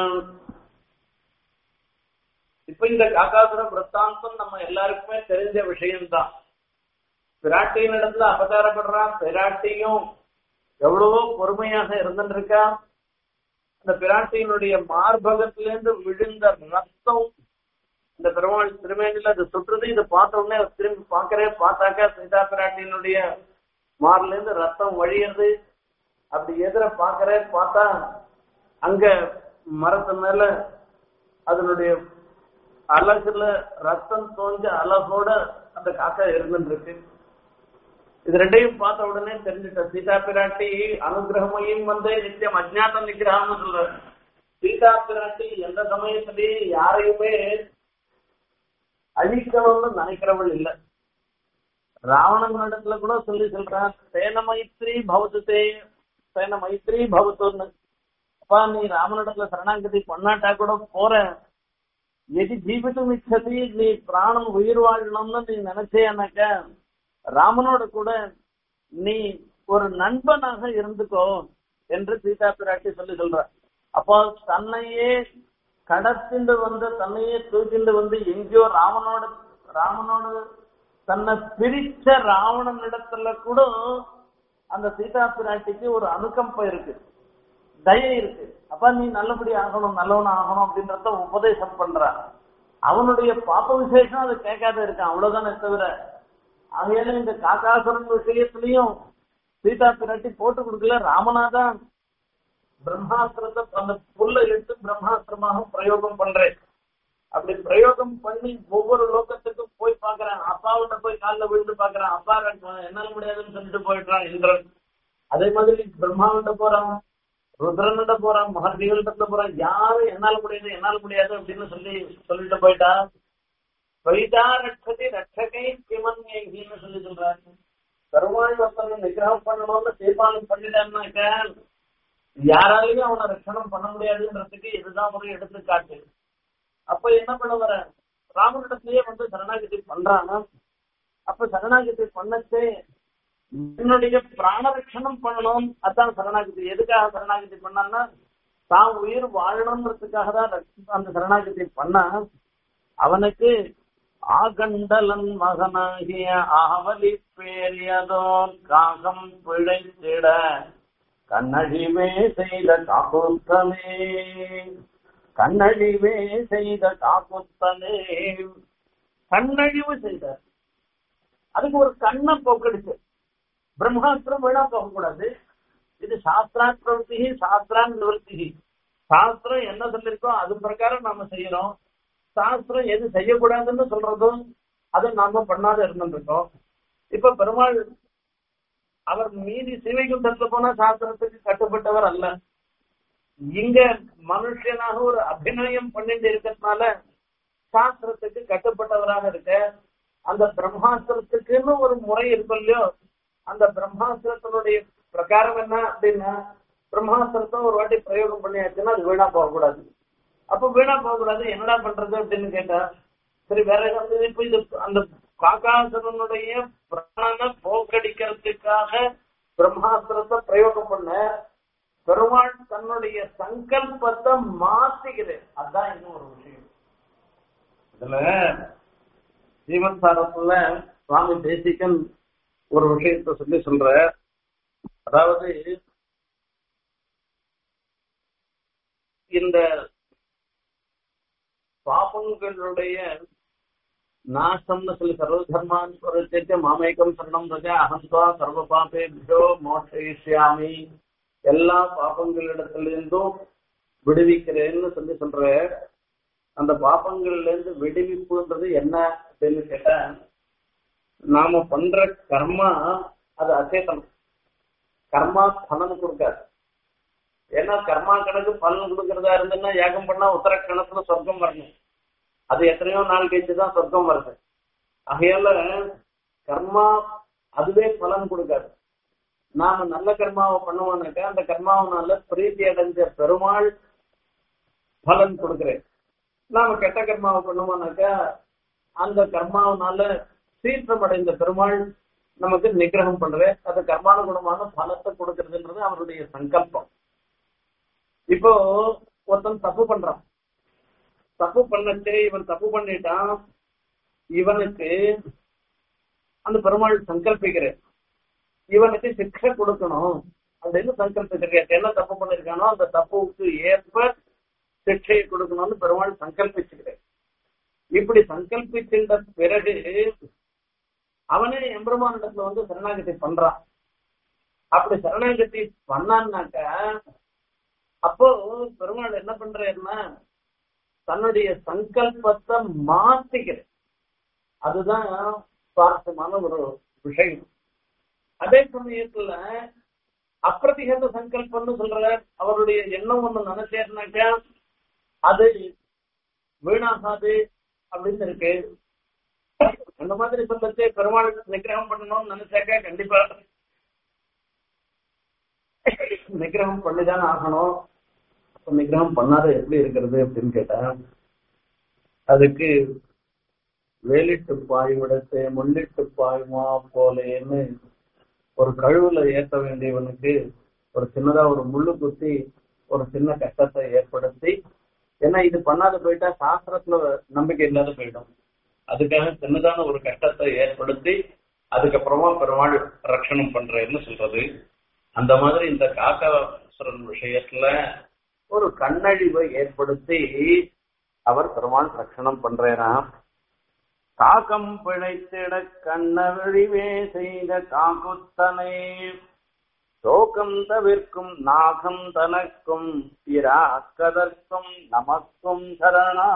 இப்ப இந்த காக்காசுர விற்த்தாந்தம் நம்ம எல்லாருக்குமே தெரிஞ்ச விஷயம்தான் பிராட்டியின் இடத்துல அபகாரப்படுறான் பிராட்டியும் எவ்வளவோ பொறுமையாக இருந்துருக்கா அந்த பிராட்டியினுடைய மார்பகத்திலிருந்து விழுந்த ரத்தம் இந்த பெருமாள் திருமேனில அது சுற்றுது இதை பார்த்த உடனே திரும்பி பார்க்கறே பார்த்தாக்கா சீதா பிராட்டியினுடைய மார்ல இருந்து ரத்தம் வழியுது அப்படி எதிர பார்க்கறே பார்த்தா அங்க மரத்து மேல அதனுடைய அழகுல ரத்தம் தோஞ்ச அழகோட அந்த காக்கா இருந்துருக்கு இது ரெண்டையும் பார்த்த உடனே தெரிஞ்சுட்ட சீதா பிராட்டி அனுகிரகமையும் வந்து நித்தியம் அஜ்ஞாத நிகிரகம்னு சொல்ற சீதா பிராட்டி எந்த சமயத்திலையும் யாரையுமே அழிக்கணும்னு நினைக்கிறவள் இல்லை ராவணன் இடத்துல கூட சொல்லி சொல்றான் சேன மைத்ரி பவத்துதே சேன மைத்ரி பவத்துன்னு அப்பா நீ ராமனிடத்துல சரணாகதி பண்ணாட்டா கூட போற எது ஜீவிதம் இச்சதி நீ பிராணம் உயிர் வாழணும்னு நீ நினைச்சேனாக்க ராமனோட கூட நீ ஒரு நண்பனாக இருந்துக்கோ என்று சீதா பிராட்டி சொல்லி சொல்ற அப்போ தன்னையே கடத்திண்டு வந்து தன்னையே தூக்கிண்டு வந்து எங்கேயோ ராமனோட ராமனோட தன்னை பிரிச்ச ராவணன் இடத்துல கூட அந்த சீதா பிராட்டிக்கு ஒரு அனுகம்பம் இருக்கு தயை இருக்கு அப்ப நீ நல்லபடி ஆகணும் நல்லவன் ஆகணும் அப்படின்றத உபதேசம் பண்ற அவனுடைய பாப்ப விசேஷம் அது கேட்காத இருக்கான் அவ்வளவுதானே தவிர ஆகையால இந்த காக்காசுரன் விஷயத்திலையும் சீதா பிராட்டி போட்டு கொடுக்கல ராமநாதான் பிரம்மாஸ்திரத்தை அந்த புல்ல எடுத்து பிரம்மாஸ்திரமாக பிரயோகம் பண்றேன் அப்படி பிரயோகம் பண்ணி ஒவ்வொரு லோகத்துக்கும் போய் பாக்குறேன் அப்பாவிட்ட போய் காலில் விழுந்து பாக்குறேன் அப்பா என்னால முடியாதுன்னு சொல்லிட்டு போயிடுறான் இந்திரன் அதே மாதிரி பிரம்மாவிட்ட போறான் ருத்ரன்கிட்ட போறான் மகர்ஷிகள்கிட்ட போறான் யாரும் என்னால முடியாது என்னால முடியாது அப்படின்னு சொல்லி சொல்லிட்டு போயிட்டா வைதா ரட்சதி ரட்சகை கிமன்யகின்னு சொல்லி சொல்றாங்க பெருமாள் ஒருத்தனை நிகிரகம் பண்ணணும்னு தீர்மானம் பண்ணிட்டான்னாக்க யாராலையும் அவனை ரட்சணம் பண்ண முடியாதுன்றதுக்கு இதுதான் ஒரு எடுத்துக்காட்டு அப்ப என்ன பண்ண வர ராமனிடத்திலேயே வந்து சரணாகதி பண்றாங்க அப்ப சரணாகதி பண்ணச்சே என்னுடைய பிராண ரட்சணம் பண்ணணும் அதான் சரணாகதி எதுக்காக சரணாகதி பண்ணான்னா தான் உயிர் வாழணுன்றதுக்காக தான் அந்த சரணாகதி பண்ணா அவனுக்கு ஆகண்டலன் மகனாகிய ஆவலி பேரியதோன் காகம் பிழைத்திட கண்ணழிவே செய்த காப்புத்தமே கண்ணழிவே செய்த காப்புத்தமே கண்ணழிவு செய்தார் அதுக்கு ஒரு கண்ணை போக்கடிச்சு பிரம்மாஸ்திரம் வீணா போகக்கூடாது இது சாஸ்திரான் பிரவருத்தி சாஸ்திரான் நிவர்த்தி சாஸ்திரம் என்ன சொல்லிருக்கோ அது பிரகாரம் நாம செய்யறோம் சாஸ்திரம் எது செய்யக்கூடாதுன்னு சொல்றதும் அதை நாம பண்ணாத இருந்துருக்கோம் இப்ப பெருமாள் அவர் மீதி சிவைகுண்டத்துல போனா சாஸ்திரத்துக்கு கட்டுப்பட்டவர் அல்ல இங்க மனுஷனாக ஒரு அபிநயம் பண்ணிட்டு இருக்கிறதுனால சாஸ்திரத்துக்கு கட்டுப்பட்டவராக இருக்க அந்த பிரம்மாஸ்திரத்துக்குன்னு ஒரு முறை இருக்கும் இல்லையோ அந்த பிரம்மாஸ்திரத்தினுடைய பிரகாரம் என்ன அப்படின்னா பிரம்மாஸ்திரத்தை ஒரு வாட்டி பிரயோகம் பண்ணியாச்சுன்னா அது வீணா போகக்கூடாது அப்ப வீணா போகக்கூடாது என்னடா பண்றது அப்படின்னு கேட்டா சரி வேற ஏதாவது இப்ப இது அந்த காக்காசுரனுடைய பிராணனை போக்கடிக்கிறதுக்காக பிரம்மாஸ்திரத்தை பிரயோகம் பண்ண பெருமாள் தன்னுடைய சங்கல்பத்தை மாத்திக்கிறேன் அதான் இன்னும் ஒரு விஷயம் இதுல ஜீவன் சாரத்துல சுவாமி தேசிகன் ஒரு விஷயத்த சொல்லி சொல்ற அதாவது இந்த பாபங்களுடைய நாசம்னு சொல்லி சர்வ தர்மான் ஸ்வரத்தை மாமேகம் சரணம் ரஜா அகந்தா சர்வ பாபேபியோ மோட்சயிஷ்யாமி எல்லா பாபங்களிடத்திலிருந்தும் விடுவிக்கிறேன்னு சொல்லி சொல்ற அந்த பாபங்கள்ல இருந்து விடுவிப்புன்றது என்ன அப்படின்னு கேட்டா நாம பண்ற கர்மா அது அச்சேதனம் கர்மா பலன் கொடுக்காது ஏன்னா கர்மா கணக்கு பலன் கொடுக்கறதா இருந்ததுன்னா யாகம் பண்ணா உத்தர கணக்குல சொர்க்கம் வரணும் அது எத்தனையோ நாள் கழிச்சு தான் சொர்க்கம் வருது ஆகையால கர்மா அதுவே பலன் கொடுக்காது நாம நல்ல கர்மாவை பண்ணுவோம்னாக்கா அந்த கர்மாவனால பிரீத்தி அடைஞ்ச பெருமாள் பலன் கொடுக்கிறேன் நாம கெட்ட கர்மாவை பண்ணுவோம்னாக்கா அந்த கர்மாவனால சீற்றம் அடைந்த பெருமாள் நமக்கு நிகிரகம் பண்ற அது கர்மானுகுணமான பலத்தை கொடுக்கறதுன்றது அவருடைய சங்கல்பம் இப்போ ஒருத்தன் தப்பு பண்றான் தப்பு பண்ணச்சே இவன் தப்பு பண்ணிட்டான் இவனுக்கு அந்த பெருமாள் சங்கல்பிக்கிறேன் இவனுக்கு சிக்ஷை கொடுக்கணும் அப்படின்னு சங்கல்பிச்சிருக்கேன் என்ன தப்பு பண்ணிருக்கானோ அந்த தப்புக்கு ஏற்ப சிக்ஷையை கொடுக்கணும்னு பெருமாள் சங்கல்பிச்சுக்கிறேன் இப்படி சங்கல்பிச்சின்ற பிறகு அவனே எம்பெருமானிடத்துல வந்து சரணாகதி பண்றான் அப்படி சரணாகதி பண்ணான்னாக்க அப்போ பெருமாள் என்ன பண்றாருன்னா தன்னுடைய சங்கல்பத்தை மாத்திக்கிறது அதுதான் சுவாரஸ்யமான ஒரு விஷயம் அதே சமயத்துல அப்பிரதிகத சங்கல்பம்னு சொல்ற அவருடைய எண்ணம் ஒண்ணு நினைச்சேன்னாக்கா அது வீணாகாது அப்படின்னு இருக்கு அந்த மாதிரி சொல்லச்சு பெருமாள் நிகிரகம் பண்ணணும்னு நினைச்சாக்கா கண்டிப்பா நிகிரகம் பண்ணிதானே ஆகணும் அப்ப நிகிரகம் பண்ணாத எப்படி இருக்கிறது அப்படின்னு கேட்டா அதுக்கு வேலிட்டு பாய்விடத்தை முள்ளிட்டு பாயுமா போலேன்னு ஒரு கழுவுல ஏற்ற வேண்டியவனுக்கு ஒரு சின்னதா ஒரு முள்ளு குத்தி ஒரு சின்ன கஷ்டத்தை ஏற்படுத்தி ஏன்னா இது பண்ணாத போயிட்டா சாஸ்திரத்துல நம்பிக்கை இல்லாத போயிடும் அதுக்காக சின்னதான ஒரு கஷ்டத்தை ஏற்படுத்தி அதுக்கப்புறமா பெருமாள் ரட்சணம் பண்றேன்னு சொல்றது அந்த மாதிரி இந்த காக்காசுரன் விஷயத்துல ஒரு கண்ணழிவை ஏற்படுத்தி அவர் பெருமாள் ரட்சணம் பண்றாராம் காக்கம் பிழைத்திட கண்ணழிவே செய்த காக்குத்தனை சோகம் தவிர்க்கும் நாகம் தனக்கும் இராக்கதற்கும் நமக்கும் சரணா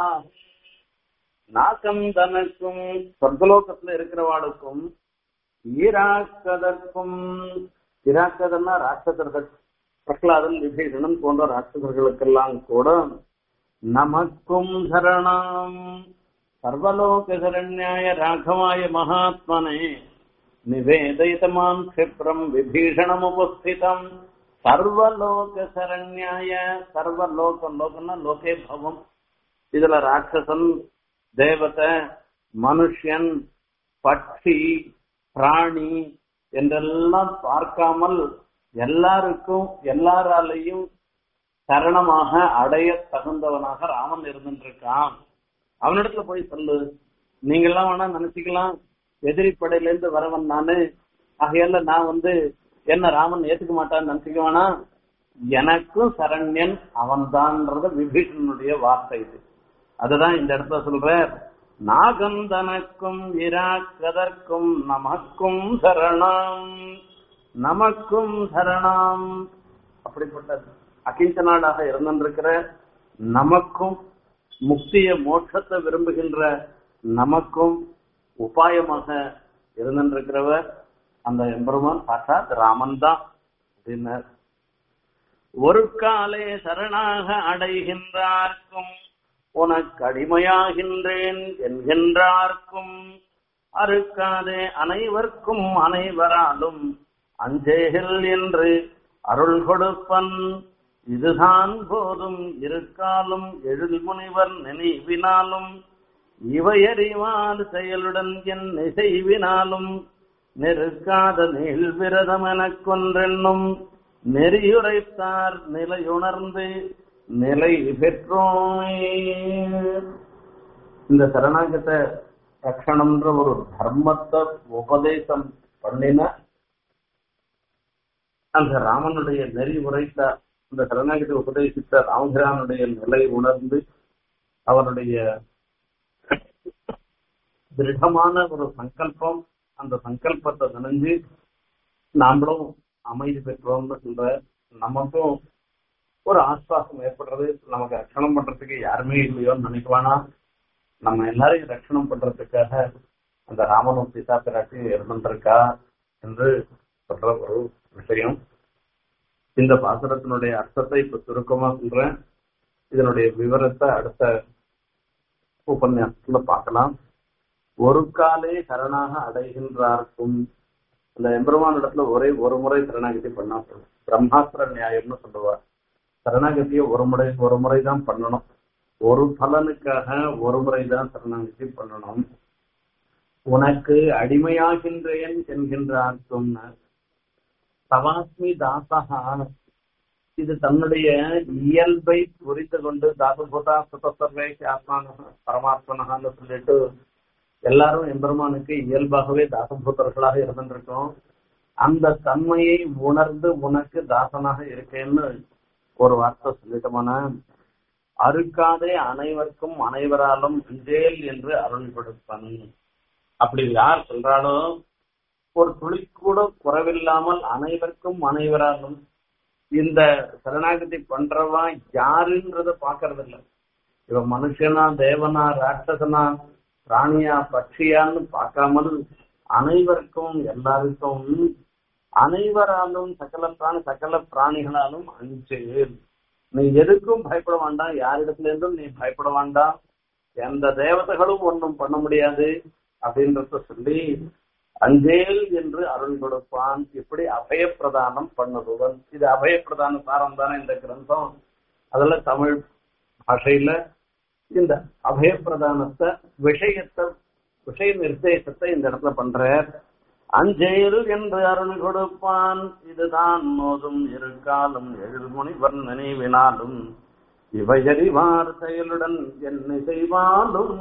நாகம் தனக்கும் சொர்க்கலோகத்துல இருக்கிறவாளுக்கும் ஈராக்கதற்கும் ஈராக்கதன்னா ராட்சசர்கள் பிரகலாதன் விபீஷணன் போன்ற ராட்சசர்களுக்கெல்லாம் கூட நமக்கும் சரணாம் சர்வலோக சரண்யாய ராகவாய மகாத்மனே நிவேதயிதமான் க்ஷிப்ரம் விபீஷணம் உபஸ்திதம் சர்வலோக சரண்யாய சர்வலோக லோகம்னா லோகே பவம் இதுல ராட்சசன் தேவதை மனுஷன் பட்சி பிராணி என்றெல்லாம் பார்க்காமல் எல்லாருக்கும் எல்லாராலையும் சரணமாக அடைய தகுந்தவனாக ராமன் இருந்துருக்கான் அவனிடத்துல போய் சொல்லு நீங்க எல்லாம் வேணா நினைச்சுக்கலாம் எதிரி படையில இருந்து வரவன் நானு ஆகையால நான் வந்து என்ன ராமன் ஏத்துக்க மாட்டான்னு நினைச்சுக்க வேணா எனக்கும் சரண்யன் அவன்தான்றது விபீஷணனுடைய வார்த்தை இது அதுதான் இந்த இடத்துல சொல்ற நாகந்தனக்கும் இராக்கதற்கும் நமக்கும் சரணம் நமக்கும் சரணம் அப்படிப்பட்ட அகிஞ்சனாடாக இருந்திருக்கிற நமக்கும் முக்திய மோட்சத்தை விரும்புகின்ற நமக்கும் உபாயமாக இருந்திருக்கிறவர் அந்த எம்பெருமான் சாட்சாத் ராமன் தான் அப்படின்னார் ஒரு காலே சரணாக அடைகின்றார்க்கும் உனக்கு அடிமையாகின்றேன் என்கின்றார்க்கும் அறுக்காதே அனைவர்க்கும் அனைவராலும் அஞ்சேகில் என்று அருள் கொடுப்பன் இதுதான் போதும் இருக்காலும் எழில் முனிவர் நினைவினாலும் இவையறிவால் செயலுடன் என் இசைவினாலும் நெருக்காத நீள் விரதம் எனக் கொன்றென்னும் நெறியுரைத்தார் நிலையுணர்ந்து நிலை பெற்றோமே இந்த சரணாகத ரட்சணம்ன்ற ஒரு தர்மத்தை உபதேசம் பண்ணின அந்த ராமனுடைய நெறி உரைத்த அந்த சரணாகத்தை உபதேசித்த ராமபிரானுடைய நிலை உணர்ந்து அவருடைய திருடமான ஒரு சங்கல்பம் அந்த சங்கல்பத்தை நினைஞ்சு நாமளும் அமைதி பெற்றோம்னு சொல்ற நமக்கும் ஒரு ஆஸ்வாசம் ஏற்படுறது நமக்கு ரட்சணம் பண்றதுக்கு யாருமே இல்லையோன்னு நினைக்குவானா நம்ம எல்லாரையும் ரட்சணம் பண்றதுக்காக அந்த ராமனும் சீதா பிராட்டி இருந்திருக்கா என்று சொல்ற ஒரு விஷயம் இந்த பாசுரத்தினுடைய அர்த்தத்தை இப்ப சுருக்கமா சொல்றேன் இதனுடைய விவரத்தை அடுத்த உபன்யாசத்துல பார்க்கலாம் ஒரு காலே சரணாக அடைகின்றார்க்கும் அந்த எம்பெருமான் இடத்துல ஒரே ஒரு முறை சரணாகதி பண்ணா போதும் பிரம்மாஸ்திர நியாயம்னு சொல்லுவார் சரணாகதியை ஒரு முறை ஒரு முறை தான் பண்ணணும் ஒரு பலனுக்காக ஒரு முறை தான் சரணாகதி பண்ணணும் உனக்கு அடிமையாகின்றேன் என்கின்றார்க்கும் சவாஸ்மி தாசகா இது தன்னுடைய இயல்பை புரிந்து கொண்டு தாசபூதா சுதசர்வே ஆத்மான பரமாத்மனகான்னு சொல்லிட்டு எல்லாரும் எம்பெருமானுக்கு இயல்பாகவே தாசபூதர்களாக இருந்திருக்கோம் அந்த தன்மையை உணர்ந்து உனக்கு தாசனாக இருக்கேன்னு ஒரு வார்த்தை சொல்லிட்டோம்னா அறுக்காதே அனைவருக்கும் அனைவராலும் விஜேல் என்று அருள் கொடுப்பன் அப்படி யார் சொல்றாளோ ஒரு துளி கூட குறைவில்லாமல் அனைவருக்கும் அனைவராலும் இந்த சரணாகதி பண்றவா யாருன்றத பாக்குறது இல்ல இவன் மனுஷனா தேவனா ராட்சசனா பிராணியா பட்சியான்னு பார்க்காமல் அனைவருக்கும் எல்லாருக்கும் அனைவராலும் சகல பிராணி சகல பிராணிகளாலும் அஞ்சு நீ எதுக்கும் பயப்பட வேண்டாம் யாரிடத்துல இருந்தும் நீ பயப்பட வேண்டாம் எந்த தேவதைகளும் ஒன்றும் பண்ண முடியாது அப்படின்றத சொல்லி அஞ்சேல் என்று அருள் கொடுப்பான் இப்படி அபயப்பிரதானம் பண்ணுபவன் இது அபயப்பிரதான சாரம் தானே இந்த கிரந்தம் அதுல தமிழ் பாஷையில இந்த அபயப்பிரதானத்தை விஷயத்தை விஷய நிர்தேசத்தை இந்த இடத்துல பண்ற அஞ்சேல் என்று அருள் கொடுப்பான் இதுதான் மோதும் இருக்காலும் எழுமணிவர் நினைவினாலும் இவையறிவார் செயலுடன் என்ன செய்வாலும்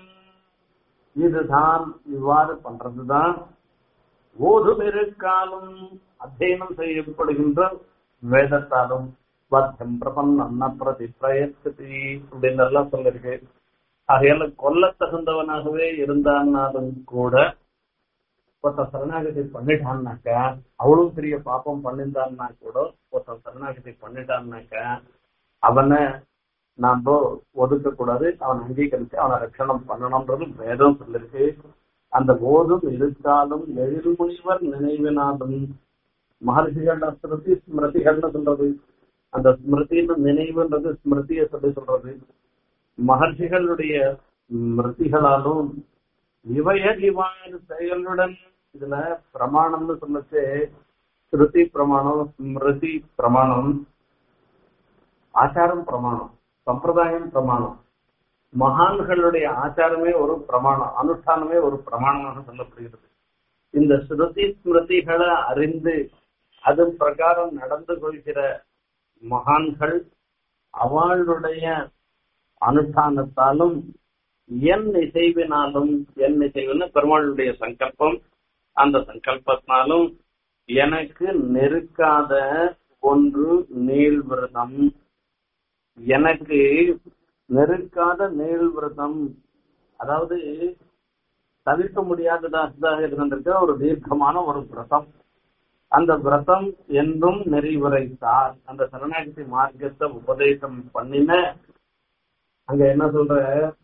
இதுதான் இவ்வாறு பண்றதுதான் ஓதும் இருக்காலும் அத்தியனம் செய்யப்படுகின்ற வேதத்தாலும் பத்தம் பிரபன்ன பிரதி பிரயத்தி அப்படின்னு எல்லாம் சொல்லிருக்கு ஆகையால கொல்ல தகுந்தவனாகவே இருந்தான்னாலும் கூட ஒருத்தன் சரணாகதி பண்ணிட்டான்னாக்கா அவ்வளவு பெரிய பாப்பம் பண்ணிருந்தான்னா கூட ஒருத்தன் சரணாகதி பண்ணிட்டான்னாக்கா அவனை நாம ஒதுக்க கூடாது அவன் அங்கீகரிச்சு அவனை ரட்சணம் பண்ணணும்ன்றது வேதம் சொல்லிருக்கு அந்த போதும் இருக்காலும் எழில்முனிவர் நினைவினாலும் மகர்ஷிகள் ஸ்மிருதி ஸ்மிருதிகள்னு சொல்றது அந்த ஸ்மிருதின்னு நினைவுன்றது ஸ்மிருதியை சொல்லி சொல்றது மகர்ஷிகளுடைய ஸ்மிருதிகளாலும் இவையர் இவ்வாறு செயலுடன் இதுல பிரமாணம்னு சொல்லச்சு ஸ்ருதி பிரமாணம் ஸ்மிருதி பிரமாணம் ஆச்சாரம் பிரமாணம் சம்பிரதாயம் பிரமாணம் மகான்களுடைய ஆச்சாரமே ஒரு பிரமாணம் அனுஷ்டானமே ஒரு பிரமாணமாக சொல்லப்படுகிறது இந்த ஸ்ருதி ஸ்மிருதிகளை அறிந்து அது பிரகாரம் நடந்து கொள்கிற மகான்கள் அவளுடைய அனுஷ்டானத்தாலும் என் இசைவினாலும் என் இசைவுன்னு பெருமாளுடைய சங்கல்பம் அந்த சங்கல்பத்தினாலும் எனக்கு நெருக்காத ஒன்று நீள்விரதம் எனக்கு நெருக்காத நீள் விரதம் அதாவது தவிர்க்க முடியாததாக இருந்திருக்கிற ஒரு தீர்க்கமான ஒரு விரதம் அந்த விரதம் என்றும் நெறிவுரைத்தார் அந்த சரணாகதி மார்க்கத்தை உபதேசம் பண்ணின அங்க என்ன சொல்ற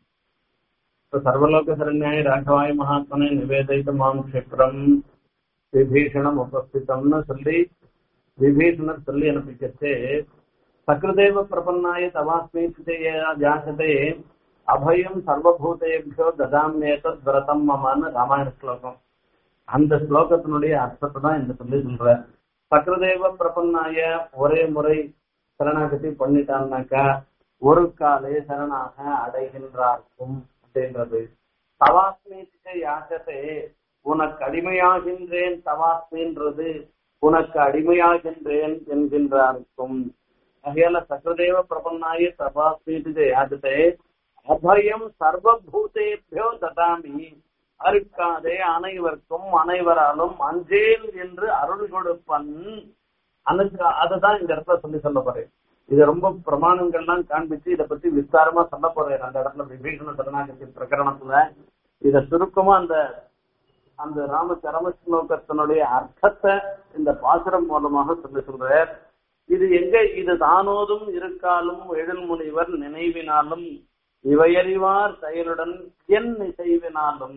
சர்வலோக சரண்யாய ராகவாய மகாத்மனை நிவேதித்த மாம் கஷேத்திரம் விபீஷணம் உபஸ்திதம்னு சொல்லி விபீஷணர் சொல்லி அனுப்பிச்சே சக்ருதேவ பிரபன்னாய தவாஸ்மி ஜாசதே அபயம் சர்வபூதேபியோ ததாமியேதத் விரதம் மமான்னு ராமாயண ஸ்லோகம் அந்த ஸ்லோகத்தினுடைய அர்த்தத்தை தான் இந்த சொல்லி சொல்ற சக்ரதேவ பிரபன்னாய ஒரே முறை சரணாகதி பண்ணிட்டான்னாக்கா ஒரு காலே சரணாக அடைகின்றார்க்கும் அப்படின்றது தவாஸ்மீதிக்க யாசத்தை உனக்கு அடிமையாகின்றேன் தவாஸ்மின்றது உனக்கு அடிமையாகின்றேன் என்கின்றார்க்கும் ஆகையால சக்கரதேவ பிரபன்னாய தபாஸ்மீதிக யாசத்தை அபயம் சர்வபூதேபியோ ததாமி அறுக்காதே அனைவருக்கும் அனைவராலும் அஞ்சேல் என்று அருள் கொடுப்பன் அனுக்கு அதுதான் இந்த இடத்துல சொல்லி சொல்ல போறேன் இது ரொம்ப பிரமாணங்கள்லாம் காண்பிச்சு இதை பத்தி விஸ்தாரமா சொல்ல போறேன் அந்த இடத்துல விபீஷண சரணாகதி பிரகரணத்துல இத சுருக்கமா அந்த அந்த ராம சரம ஸ்லோகத்தினுடைய அர்த்தத்தை இந்த பாசுரம் மூலமாக சொல்லி சொல்றார் இது எங்க இது தானோதும் இருக்காலும் எழில் முனிவர் நினைவினாலும் இவையறிவார் செயலுடன் என் இசைவினாலும்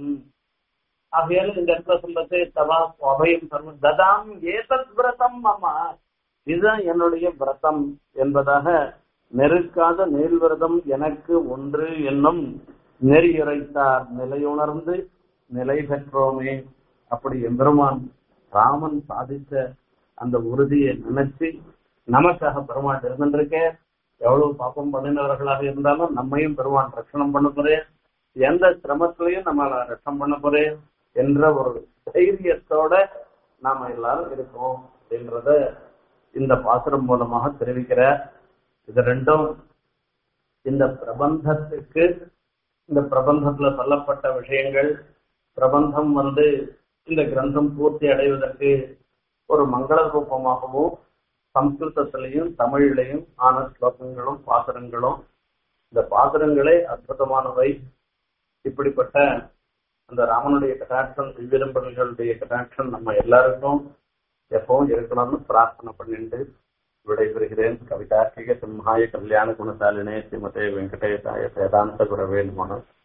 ஆகையால இந்த இடத்துல சொல்றது தவா அபயம் சர்வம் ததாம் ஏதத் விரதம் அம்மா இதுதான் என்னுடைய விரதம் என்பதாக நெருக்காத நேர் விரதம் எனக்கு ஒன்று என்னும் நெறியுரைத்தார் நிலையுணர்ந்து நிலை பெற்றோமே அப்படி எம்பெருமான் ராமன் சாதித்த அந்த உறுதியை நினைச்சு நமக்காக பெருமாள் இருந்திருக்க எவ்வளவு பாப்பம் பண்ணினவர்களாக இருந்தாலும் நம்மையும் பெருமான் ரட்சணம் பண்ண போறேன் எந்த சிரமத்திலையும் நம்மள ரட்சணம் பண்ண போறேன் என்ற ஒரு தைரியத்தோட நாம எல்லாரும் இருக்கோம் அப்படின்றத இந்த பாசுரம் மூலமாக தெரிவிக்கிற இது ரெண்டும் இந்த பிரபந்தத்துக்கு இந்த பிரபந்தத்துல சொல்லப்பட்ட விஷயங்கள் பிரபந்தம் வந்து இந்த கிரந்தம் பூர்த்தி அடைவதற்கு ஒரு மங்கள ரூபமாகவும் சம்ஸ்கிருதத்திலையும் தமிழிலையும் ஆன ஸ்லோகங்களும் பாசுரங்களும் இந்த பாசுரங்களே அற்புதமானவை இப்படிப்பட்ட அந்த ராமனுடைய கட்டாட்சம் திவ்யரம்பர்களுடைய கட்டாட்சம் நம்ம எல்லாருக்கும் எப்பவும் இருக்கணும்னு பிரார்த்தனை பண்ணிட்டு விடைபெறுகிறேன் கவிதார்க்கிக சிம்ஹாய கல்யாண குணசாலினே ஸ்ரீமதே வெங்கடேசாய வேதாந்த குரவே நமः